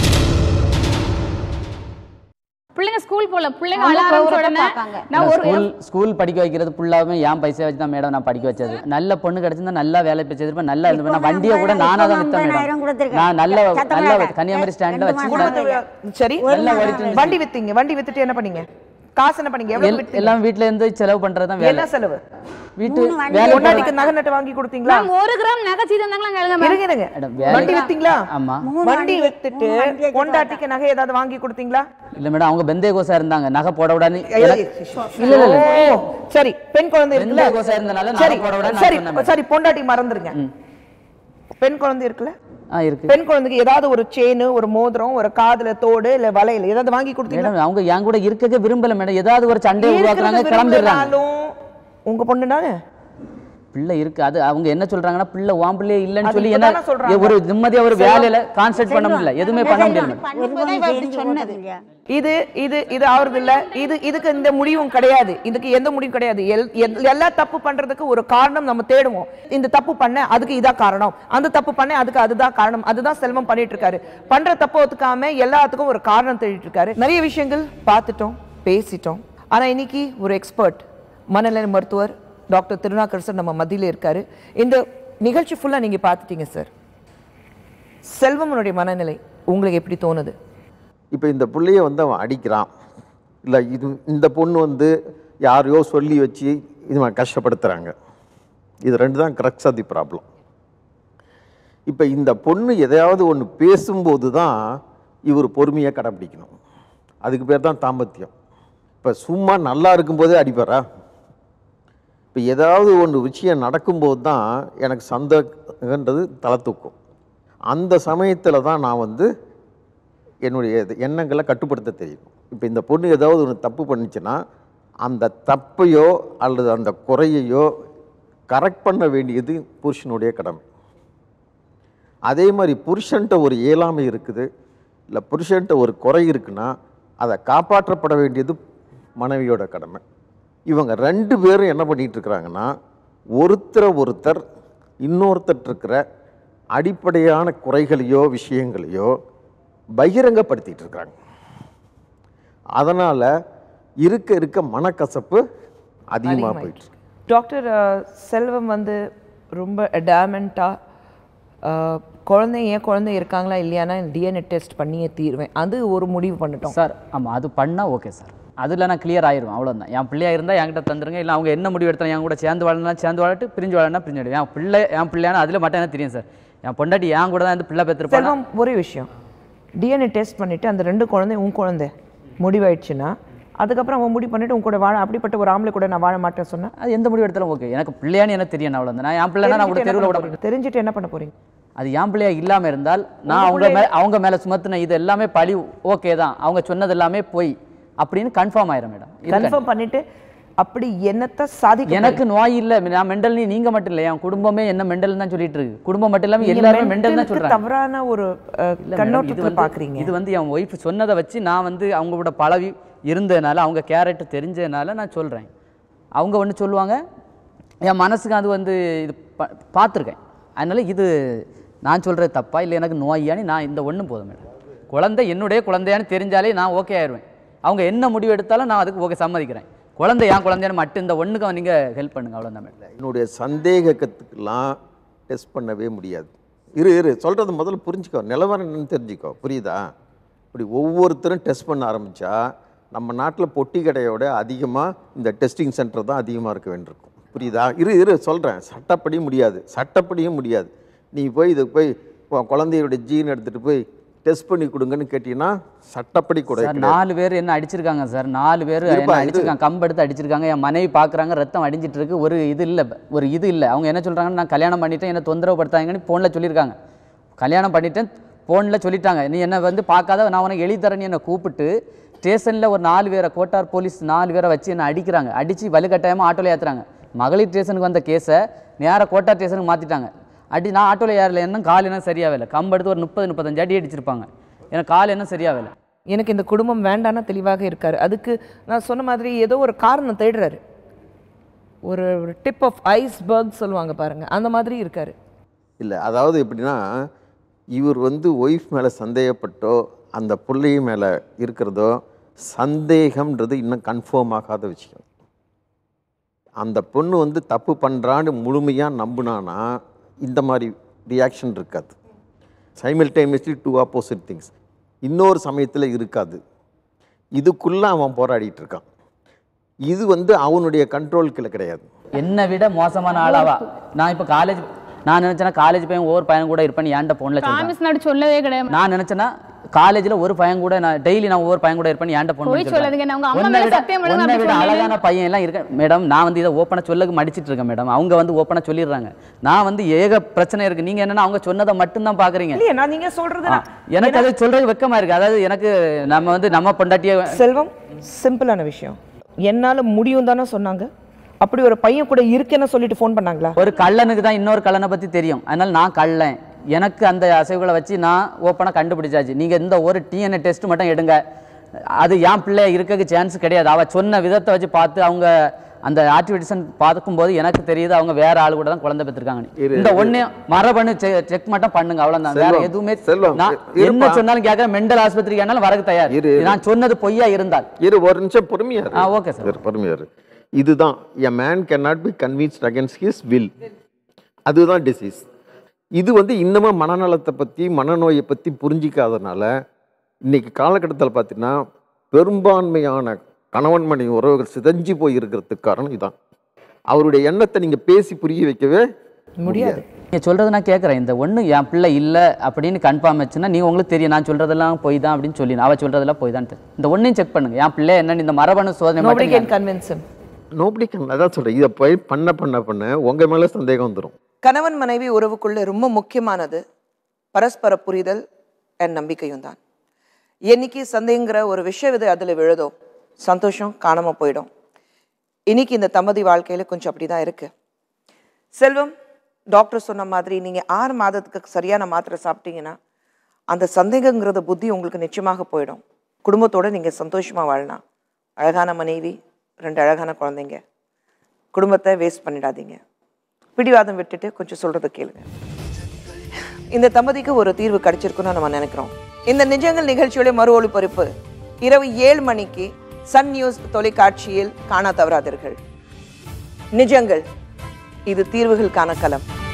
பிள்ளைங்க ஸ்கூல் போல பிள்ளைங்க அவங்க அழ ஆரம்பிச்ச கௌரவத்தை உடனே பார்ப்பாங்க. நான் ஒரு ஸ்கூல் ஸ்கூல் படிக்க வைக்கிறது ஃபுல்லாவே என் பைசா வச்சு தான் மேடம் நான் படிக்க வச்சது நல்ல பொண்ணு கிடைச்சிருந்தா நல்லா வேலை வச்சிருப்பேன் நல்லா இருந்தேன் நான் வண்டியை கூட நானா தான் வித்தேன் ஐம்பதாயிரம் மேடம் கொடுத்திருக்கேன். நான் நல்ல சத்தம் நல்ல போடாத. கன்னியாகுமரி ஸ்டாண்ட்ல ரெண்டு வச்சு மாசம் கூட சரி நல்லா ஓடிட்டு இருந்துச்சு. வண்டி வித்தீங்க வண்டி வித்துட்டு என்ன பண்ணீங்க காசு என்ன பண்ணீங்க எவ்வளவு எல்- வித்தீங்க? எல்லாம் வீட்ல இருந்து செலவு பண்றது தான் என்ன வேலை செலவு வீட்டு மூணு வண்டி வேலை பொண்டாட்டிக்கு நகை நட்டு வாங்கி கொடுத்தீங்களா மேம் ஒரு கிராம் நகை சீதம் இருந்தாங்களா கேளுங்க மேம் இருங்க இருங்க மேடம், வேலை- வண்டி வித்தீங்களா ஆமா மூணு வண்டி வண்டி வித்துட்டு மூணு வண்டி வச்சு பொண்டாட்டிக்கு நகை ஏதாவது வாங்கி கொடுத்தீங்களா இல்ல மேடம் அவங்க பெந்தே கோசா இருந்தாங்க நகை போட விடாது ஐயோ, இல்ல இல்ல இல்ல ஓ, சரி பெண் குழந்தை இருக்குல்ல வெந்தய கோசா இருந்தனால நகை சரி போட விடாதுன்னு நான் சரி சொன்னேன் மேடம். சரி பொண்டாட்டி மறந்துருங்க பெண் குழந்தை இருக்குல்ல ஆ இருக்கு பெண் குழந்தைக்கு ஏதாவது ஒரு செயின் ஒரு மோதிரம் ஒரு காதுல தோடு இல்ல வளையல் ஏதாவது வாங்கி கொடுத்தீங்களா மேடம் அவங்க என் கூட இருக்கவே விரும்பல மேடம் ஏதாவது ஒரு சண்டையை உருவாக்குறாங்க இருக்கிறது கிளம்பிடுறாங்க விரும்பினாலும் உங்க பொண்ணு தானே பிள்ளை இருக்கு அது அவங்க என்ன சொல்றாங்கன்னா பிள்ளை உன் பிள்ளையே இல்லைன்னு அது சொல்லி இப்பதானே என்ன சொல்றாங்க. ஒரு நிம்மதியா ஒரு வேலையில கான்சென்ட்ரேட் பண்ண முடியல எதுவுமே பண்ண முடியல மேடம். பண்ணும்போதே இப்படி சொன்னது இல்லையா இது இது இது ஆவறது இல்ல இது இதுக்கு இந்த முடிவும் கிடையாது இதுக்கு எந்த முடிவும் கிடையாது எல்- எல்- எல்லா தப்பு பண்றதுக்கு ஒரு காரணம் நம்ம தேடுவோம் இந்த தப்பு பண்ண அதுக்கு இதா காரணம் அந்த தப்பு பண்ண அதுக்கு அதுதான் காரணம் அதுதான் செல்வம் பண்ணிட்டு இருக்காரு பண்ற தப்பு ஒத்துக்காம எல்லாத்துக்கும் ஒரு காரணம் தேடிட்டு இருக்காரு நிறைய விஷயங்கள் பார்த்துட்டோம் பேசிட்டோம் ஆனா இன்னைக்கு ஒரு எக்ஸ்பர்ட் மனநல மருத்துவர் டாக்டர் திருநாக்கர் சார் நம்ம மத்தியில இருக்காரு இந்த நிகழ்ச்சி ஃபுல்லா நீங்க பார்த்துட்டீங்க சார் செல்வமனுடைய மனநிலை உங்களுக்கு எப்படி தோணுது இப்போ இந்த புள்ளைய வந்து அவன் அடிக்கிறான் இல்லை இது இந்த பொண்ணு வந்து யாரையோ சொல்லி வச்சு இவன் கஷ்டப்படுத்துகிறாங்க இது ரெண்டு தான் crux ஆஃப் தி ப்ராப்ளம் இப்போ இந்த பொண்ணு எதையாவது ஒன்று பேசும்போது தான் இவர் பொறுமையாக கடைப்பிடிக்கணும் அதுக்கு பேர் தான் தாம்பத்தியம் இப்போ சும்மா நல்லா இருக்கும்போதே அடிப்பாரா இப்போ ஏதாவது ஒன்று விஷயம் நடக்கும்போது தான் எனக்கு சந்தேகன்றது தலை தூக்கும் அந்த சமயத்தில் தான் நான் வந்து என்னுடைய இது- எண்ணங்களை கட்டுப்படுத்த தெரியும் இப்போ இந்த பொண்ணு ஏதாவது ஒன்று தப்பு பண்ணுச்சுன்னா அந்த தப்பையோ அல்லது அந்த குறையையோ கரெக்ட் பண்ண வேண்டியது புருஷனுடைய கடமை அதே மாதிரி புருஷன்ட்ட ஒரு இயலாமை இருக்குது இல்லை புருஷன்ட்ட ஒரு குறை இருக்குன்னா அதை காப்பாற்றப்பட வேண்டியது மனைவியோட கடமை இவங்க ரெண்டு பேரும் என்ன பண்ணிட்டு இருக்கிறாங்கன்னா ஒருத்தரை ஒருத்தர் இன்னொருத்தர் இருக்கிற அடிப்படையான குறைகளையோ விஷயங்களையோ பகிரங்கப்படுத்திட்டு இருக்கிறாங்க அதனால் இருக்க இருக்க மனக்கசப்பு அதிகமாக போயிட்டு இருக்கு. டாக்டர் அஹ், செல்வம் வந்து ரொம்ப அடாமெண்ட்டாக குழந்தை ஏன் குழந்தை இருக்காங்களா இல்லையானா டிஎன்ஏ டெஸ்ட் பண்ணியே தீருவேன் அது ஒரு முடிவு பண்ணிட்டோம் சார் ஆமாம் அது பண்ணால் ஓகே சார் அதில் நான் கிளியர் ஆயிடுவேன் அவ்வளோதான் என் பிள்ளையா இருந்தால் என்கிட்ட தந்துருங்க இல்லை அவங்க என்ன முடிவு எடுத்தாலும் என் கூட சேர்ந்து வாழனா சேர்ந்து வாழட்டு பிரிஞ்சு வாழனா பிரிஞ்சு வாழ என் பிள்ளை என் பிள்ளையான அதில் மட்டும் எனக்கு தெரியும் சார் என் பொண்டாட்டி என் கூட தான் இருந்து பிள்ளை பெற்றிருப்பாங்க செல்வம் ஒரே விஷயம் டிஎன்ஏ டெஸ்ட் பண்ணிட்டு அந்த ரெண்டு குழந்தை உன் குழந்தை முடிவாயிடுச்சுன்னா அதுக்கப்புறம் அவன் முடிவு பண்ணிட்டு உன் கூட வாழ அப்படிப்பட்ட ஒரு ஆம்பளை கூட நான் வாழ மாட்டேன்னு சொன்னா அது எந்த முடிவு எடுத்தாலும் ஓகே எனக்கு பிள்ளையான்னு எனக்கு தெரியும் அவ்வளோதான் நான் என் பிள்ளைனா நான் கூட தெரிஞ்சுட்டு தெருவில் என்ன விட பண்ண போறீங்க? தெரிஞ்சுட்டு என்ன பண்ண போறீங்க அது என் பிள்ளையா இல்லாமல் இருந்தால் நான் அவங்க மேலே அவங்க மேலே சுமத்துன இது எல்லாமே பழி ஓகே தான் அவங்க சொன்னது எல்லாமே போய் அப்படின்னு கன்ஃபார்ம் ஆயிரும் மேடம் கன்ஃபார்ம் பண்ணிட்டு அப்படி என்னத்தை சாதிக்க எனக்கு நோய் இல்லை நான் மெண்டல் நீங்க மட்டும் இல்லை என் குடும்பமே என்ன மெண்டல் தான் சொல்லிட்டு இருக்கு குடும்பம் மட்டும் இல்லாம நீங்க எல்லாருமே மெண்டல் தான் mental-க்கு சொல்றாங்க தவறான ஒரு அஹ், இல்ல madam, இது கண்ணோட்டத்துல வந்து- பாக்குறீங்க இது வந்து என் ஒய்ஃப் சொன்னதை வச்சு நான் வந்து அவங்க கூட பழவி இருந்ததுனால அவங்க கேரக்டர் தெரிஞ்சதுனால நான் சொல்றேன் அவங்க ஒன்று சொல்லுவாங்க என் மனசுக்கு அது வந்து இது பா- பார்த்துருக்கேன் அதனால இது நான் சொல்றது தப்பா இல்லை எனக்கு நோயானி நான் இந்த ஒன்றும் போதும் மேடம் குழந்தை என்னுடைய குழந்தையான்னு தெரிஞ்சாலே நான் ஓகே ஆயிடுவேன் அவங்க என்ன முடிவு எடுத்தாலும் நான் அதுக்கு ஓகே சம்மதிக்கிறேன் குழந்தை என் குழந்தையானு மட்டும் இந்த ஒன்றுக்கு நீங்கள் ஹெல்ப் பண்ணுங்க அவ்வளோதான் மேடம் என்னுடைய சந்தேகத்துக்கெல்லாம் டெஸ்ட் பண்ணவே முடியாது இரு இரு சொல்கிறது முதல்ல புரிஞ்சுக்கோ நிலவரம் என்னன்னு தெரிஞ்சுக்கோ புரியுதா இப்படி ஒவ்வொருத்தரும் டெஸ்ட் பண்ண ஆரம்பித்தா நம்ம நாட்டில் பொட்டி கடையோட அதிகமாக இந்த டெஸ்டிங் சென்டர் தான் அதிகமாக இருக்க வேண்டியிருக்கும் புரியுதா இரு இரு சொல்கிறேன் சட்டப்படி முடியாது சட்டப்படியும் முடியாது நீ போய் இது போய் உன் குழந்தையோட ஜீன் எடுத்துகிட்டு போய் டெஸ்ட் பண்ணி கொடுங்கன்னு கேட்டீங்கன்னா சட்டப்படி கூட சார் கிடையாது. நாலு பேர் என்ன அடிச்சிருக்காங்க சார் நாலு பேர் இருப்பா, என்ன இது- அடிச்சிருக்காங்க கம்பு எடுத்து அடிச்சிருக்காங்க என் மனைவி பார்க்குறாங்க ரத்தம் அடிஞ்சிட்டு இருக்கு ஒரு இது இல்லை ஒரு இது இல்லை அவங்க என்ன சொல்கிறாங்கன்னா நான் கல்யாணம் பண்ணிட்டேன் என்ன தொந்தரவு படுத்தாங்கன்னு ஃபோனில் சொல்லியிருக்காங்க கல்யாணம் பண்ணிட்டேன் ஃபோனில் சொல்லிட்டாங்க நீ என்ன வந்து பார்க்காத நான் உனக்கு எழுதி தரேன்னு என்னை கூப்பிட்டு ஸ்டேஷனில் ஒரு நாலு பேரை கோட்டார் போலீஸ் நாலு பேரை வச்சு என்னை அடிக்கிறாங்க அடித்து வலுக்கட்டாயமாக ஆட்டோவில் ஏற்றுறாங்க மகளிர் ஸ்டேஷனுக்கு வந்த கேஸை நேராக கோட்டார் ஸ்டேஷனுக்கு மாற்றிட்டாங்க அடி நான் ஆட்டோவில் ஏறல என்ன கால் என்ன சரியாகவே இல்லை கம்பு எடுத்து ஒரு முப்பது முப்பத்தஞ்சு அடி அடிச்சிருப்பாங்க எனக்கு கால் என்ன சரியாகவே இல்லை எனக்கு இந்த குடும்பம் வேண்டான்னா தெளிவாக இருக்காரு அதுக்கு நான் சொன்ன மாதிரி ஏதோ ஒரு காரணம் தேடுறாரு ஒரு டிப் ஆஃப் ஐஸ்பர்க் சொல்லுவாங்க பாருங்க அந்த மாதிரி இருக்காரு இல்லை அதாவது எப்படின்னா இவர் வந்து ஒய்ஃப் மேலே சந்தேகப்பட்டோ அந்த பிள்ளை மேலே இருக்கிறதோ சந்தேகம்ன்றது இன்னும் கன்ஃபார்ம் ஆகாத விஷயம் அந்த பொண்ணு வந்து தப்பு பண்ணுறான்னு முழுமையாக நம்புனானா இந்த மாதிரி ரியாக்ஷன் இருக்காது சைமில்டேனியஸ்லி டூ ஆப்போசிட் திங்ஸ் இன்னொரு சமயத்தில் இருக்காது இதுக்குள்ளே அவன் போராடிட்டு இருக்கான் இது வந்து அவனுடைய கண்ட்ரோலுக்குள்ள கிடையாது என்னை விட மோசமான ஆளாவா நான் இப்போ காலேஜ் நான் நினைச்சேன்னா காலேஜ் பையன் ஒவ்வொரு பையன் கூட இருப்பேன் என்கிட்ட ஃபோனில் சொல்றேன் காமிஸ் நாடு சொல்லவே கிடையாது நான் நினைச்சேன்னா காலேஜ்ல ஒரு பையன் கூட நான் டெய்லி நான் ஒவ்வொரு பையன் கூட இருப்பேன் என்கிட்ட ஃபோன் பொய் சொல்லாதீங்க, நான் உங்க அம்மா மேல சத்தியம் பண்ணுங்க, உன்னை அப்படி விட சொன்னீங்க. அழகான பையன் எல்லாம் இருக்க மேடம் நான் வந்து இதை ஓப்பனா சொல்லக்கு மடிச்சிட்டு இருக்கேன் மேடம் அவங்க வந்து ஓப்பனா சொல்லிடுறாங்க நான் வந்து ஏக பிரச்சனை இருக்கு நீங்க என்னன்னா அவங்க சொன்னதை மட்டும்தான் பாக்குறீங்க இல்லையா நான் நீங்க சொல்றது ஆ, எனக்கு அது சொல்றது வெக்கமா இருக்கு அதாவது எனக்கு நம்ம வந்து நம்ம பொண்டாட்டிய செல்வம் சிம்பிளான விஷயம் என்னால முடியும் தானே சொன்னாங்க அப்படி ஒரு பையன் கூட இருக்கேன்னு சொல்லிட்டு ஃபோன் பண்ணாங்களா ஒரு கள்ளனுக்கு தான் இன்னொரு கள்ளனை பத்தி தெரியும் அதனால நான் கள்ளன் எனக்கு அந்த அசைவுகளை வச்சு நான் ஓப்பனாக கண்டுபிடிச்சாச்சு நீங்க இந்த ஒரு டிஎன்ஏ டெஸ்ட் மட்டும் எடுங்க அது என் பிள்ளை இருக்கக்கு சான்ஸ் கிடையாது அவ சொன்ன விதத்தை வச்சு பார்த்து அவங்க அந்த ஆக்டிவிட்டிஷன் பார்க்கும்போது எனக்கு தெரியுது அவங்க வேற ஆள் கூட தான் குழந்தை பெற்றிருக்காங்க இரு, இந்த இரு. ஒண்ணு மரபணு செக் மட்டும் பண்ணுங்க அவ்வளவுதான் வேற செல்வம், எதுவுமே செல்வம், நான் இரு- என்ன இருப்பா. சொன்னாலும் கேட்க மெண்டல் ஆஸ்பத்திரிக்கு ஆனாலும் வரக்கு தயார் இரு, இரு. நான் சொன்னது பொய்யா இருந்தால் இரு ஒரு நிமிஷம் பொறுமையா இரு. ஆ, okay, sir. இரு, பொறுமையா இரு. இதுதான் a man cannot be convinced against his will அதுதான் டிசீஸ் இது வந்து இன்னமும் மனநலத்தை பற்றி மனநோயை பற்றி புரிஞ்சிக்காதனால இன்னைக்கு காலகட்டத்தில் பார்த்தீங்கன்னா பெரும்பான்மையான கணவன் மனைவி உறவுகள் சிதைஞ்சு போய் இருக்கிறதுக்கு காரணம் இதான் அவருடைய எண்ணத்தை நீங்கள் பேசி புரிய வைக்கவே முடியாது நீங்க சொல்றது நான் கேட்குறேன் இந்த ஒண்ணு என் பிள்ளை இல்லை அப்படின்னு கன்ஃபார்ம் ஆச்சுன்னா நீங்க உங்களுக்கு தெரியும் நான் சொல்றதெல்லாம் போய் தான் அப்படின்னு சொல்லி அவ சொல்றதெல்லாம் போய் தான் இந்த ஒன்றையும் செக் பண்ணுங்க என் பிள்ளை என்னன்னு இந்த மரபணு சோதனை நோபடி மட்டும் can convince him nobody can அதான் சொல்கிறேன் இதை போய் பண்ண பண்ண பண்ண உங்கள் மேலே சந்தேகம் வந்துடும் கணவன் மனைவி உறவுக்குள்ள ரொம்ப முக்கியமானது பரஸ்பர புரிதல் அண்ட் நம்பிக்கையும் தான் என்னைக்கு சந்தேகங்கிற ஒரு விஷய விதை அதில் விழுதோ சந்தோஷம் காணாம போயிடும் இன்னைக்கு இந்த தம்பதி வாழ்க்கையில கொஞ்சம் அப்படிதான் இருக்கு செல்வம் டாக்டர் சொன்ன மாதிரி நீங்க ஆறு மாதத்துக்கு சரியான மாத்திரை சாப்பிட்டீங்கன்னா அந்த சந்தேகங்கிறத புத்தி உங்களுக்கு நிச்சயமாக போயிடும் குடும்பத்தோட நீங்க சந்தோஷமா வாழலாம் அழகான மனைவி ரெண்டு அழகான குழந்தைங்க குடும்பத்தை வேஸ்ட் பண்ணிடாதீங்க பிடிவாதம் விட்டுட்டு கொஞ்சம் சொல்றதை கேளுங்க இந்த தம்பதிக்கு ஒரு தீர்வு கிடைச்சிருக்குன்னு நம்ம நினைக்கிறோம் இந்த நிஜங்கள் நிகழ்ச்சியோட மறு ஒளிபரப்பு இரவு ஏழு மணிக்கு சன் நியூஸ் தொலைக்காட்சியில் காண தவறாதீர்கள் நிஜங்கள் இது தீர்வுகளுக்கான களம்